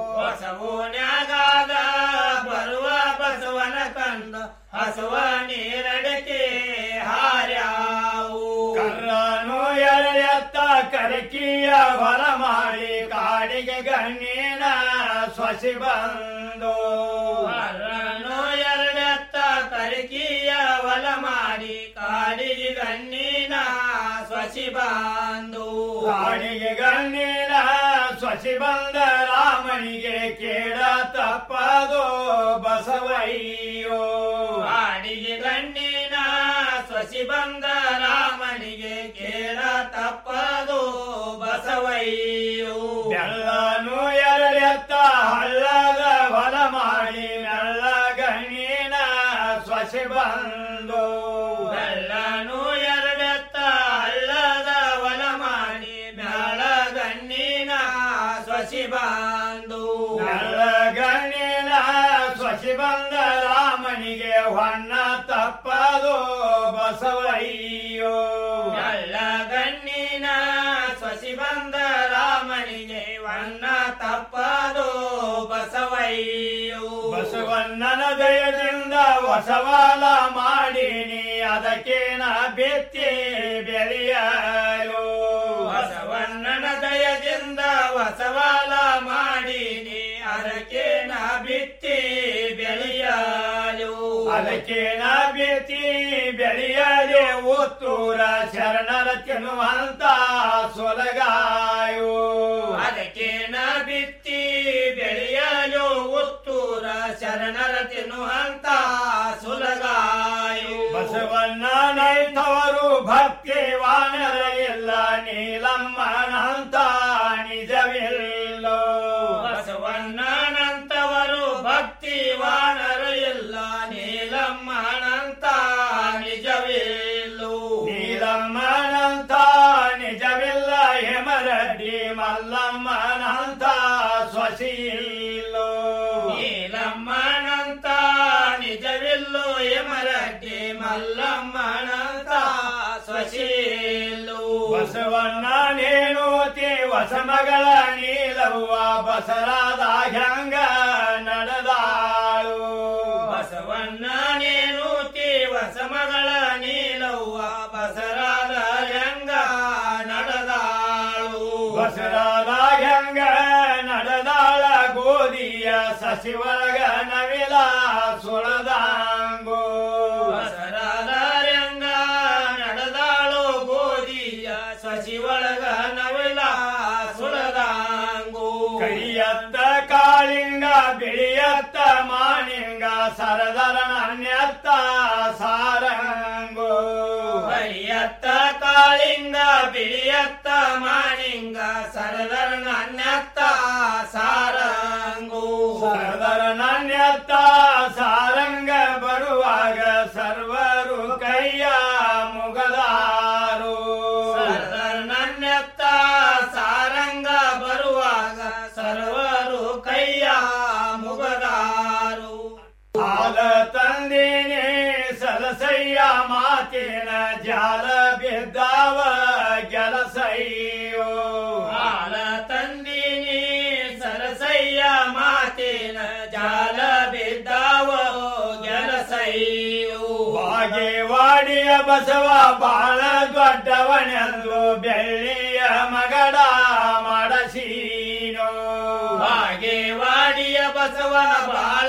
ಬಸವೋಣ್ಯಾಗಾದ ಬರುವ ಬಸವನ ಕಂಡ ಹಸುವ ನೀರಡಕ್ಕೆ ಹಾರ್ಯಾವು ಕರ್ರನು ಎಳೆಯತ್ತ ಕರಕಿಯ ಹೊರ ಮಾಡಿ ಕಾಡಿಗೆ ಗಣ್ಣಿನ ಸ್ವಸಿ ಬಂದು ಕರ್ರನು ಎರಡೆತ್ತ ಕರಕಿಯ ಹೊಲ ಮಾಡಿ ಕಾಡಿಗೆ ಗಣ್ಣಿನ ಸ್ವಸಿ ಬಂದು ಕಾಡಿಗೆ ಗಣ್ಣಿನ ಸ್ವಸಿ ಬಂದ ರಾಮನಿಗೆ ಕೇಳ ತಪ್ಪದು ಬಸವಯ್ಯೋ ಕಾಡಿಗೆ ಗಣ್ಣಿನ ಸ್ವಸಿ ಬಂದ ರಾಮನಿಗೆ ಕೇಳ ತಪ್ಪದು ಬಸವಯ್ಯೋ ಬೆಳ್ಳನು ಎರಡೆತ್ತ ಹಳ್ಳದ ಹೊಲ ಮಾಡಿ ಮೆಲ್ಲ ಗಣ್ಣಿನ ಸ್ವಸಿ ಬಂದು ಬೆಳ್ಳನು ಎರಡೆತ್ತ ಹಳ್ಳದ ಹೊಲ ಮಾಡಿ ಮೆಲ್ಲ ಗಣ್ಣಿನ ಸ್ವಸಿ ಬಂದು ಮೆಲ್ಲ ಗಣ್ಣಿನ ಸ್ವಸಿ ಬಂದ ರಾಮನಿಗೆ ಹೊನ್ನ ತಪ್ಪದು ಬಸವಯ್ಯೋ ಎಲ್ಲ ಗಣ್ಣಿನ ಸ್ವಸಿ ಬಂದ ರಾಮನಿಗೆ ವನ್ನ ತಪ್ಪದು ಬಸವಯ್ಯೋ ಬಸವಣ್ಣನ ದಯದಿಂದ ಹೊಸವಾಲ ಮಾಡೀನಿ ಅದಕ್ಕೇನ ಬೆತ್ತಿ ಬೆಳೆಯಲು ಬಸವಣ್ಣನ ದಯದಿಂದ ಹೊಸವಾಲ ಮಾಡೀನಿ ಅದಕ್ಕೇನ ಬಿತ್ತಿ ಬೆಳೆಯಲು ಅದಕ್ಕೇನ ಬಿತ್ತಿ ಬೆಳೆಯಲು ಉತ್ತೂರ ಶರಣರ ತಿನ್ನುವಂತ ಸೊಲಗಾಯು ಅದಕ್ಕೇನ ಬಿತ್ತಿ ಬೆಳೆಯಲು ಉತ್ತೂರ ಶರಣರ ತಿನ್ನುವಂತ ಸುಲಗಾಯು ಬಸವಣ್ಣ ನೈತವರು ಭಕ್ತಿ ವಾನರ ಇಲ್ಲ ನೀಲಮ್ಮನಂತ ನಿಜವಿಲ್ಲೋ ಬಸವಣ್ಣನಂತವರು ಭಕ್ತಿ ವಾನರು ಇಲ್ಲ ನೀಲಮ್ಮನಂತ ನಿಜವಿಲ್ಲೋ ನೀಲಮ್ಮನಂತ ನಿಜವಿಲ್ಲ ಹೇಮರಡ್ಡಿ ಮಲ್ಲಮ್ಮನಂತ ಸ್ವಶೀಲೋ ನೀಲಮ್ಮನಂತ ನಿಜವಿಲ್ಲೋ ಹೇಮರಡ್ಡಿ ಮಲ್ಲಮ್ಮನಂತ ಸ್ವಶೀಲೋ ಬಸವಣ್ಣ ನೇನೋತಿ ಹೊಸಮಗಳ ನೀಲವ್ವ ಬಸರಾದ ಹ್ಯಾಂಗ ನಡೆದಾಳು ಬಸವಣ್ಣ ನೇನೂತಿ ಹೊಸಮಗಳ ನೀಲವ್ವ ಬಸರಾದ ಹ್ಯಾಂಗ ನಡೆದಾಳು ಬಸರಾದ ಹ್ಯಾಂಗ ನಡೆದಾಳ ಗೋಧಿಯ ಸಸಿವಳಗ ನವಿಲ ಸುಳದಾಂಗೋ ಬಸರಾದ ಹ್ಯಾಂಗ ಸರದರನ ಅನ್ಯತ್ತ ಸಾರಂಗೋ ಹರಿಯತ್ತ ಕಾಳಿಂಗ ಬಿಳಿಯತ್ತ ಮಾಣಿಂಗ ಸರದರನ ಅನ್ಯತ್ತ ಸಾರಂಗೋ ಸರದರನ ಅನ್ಯತ್ತ ಸಾರಂಗ ಬರುವಾಗ ಸರ್ವರು ಕೈಯ ಮುಗದಾರು ನನ್ನೆತ್ತ ಸಾರಂಗ ಬರುವಾಗ ಸರ್ವರು ಕೈಯ ಮುಗದಾರು ಹಾಲ ತಂದಿನಿ ಸಲಸಯ್ಯ ಮಾತಿನ ಜಾಲ ಬಿದ್ದಾವ ಗೆಲಸಯ್ಯೋ ಹಾಲ ತಂದಿನಿ ಸರಸಯ್ಯ ಮಾತಿನ ಜಾಲ ಬಿದ್ದಾವ ಗೆಲಸಯ್ಯೋ ಬಾಗೇವಾಡಿಯ ಬಸವ ಬಾಳ ದೊಡ್ಡವನೆಂದು ಬೆಳ್ಳಿಯ ಮಗಡ ಮಾಡಸೀನೋ ಬಾಗೇವಾಡಿಯ ಬಸವನ ಬಾಳ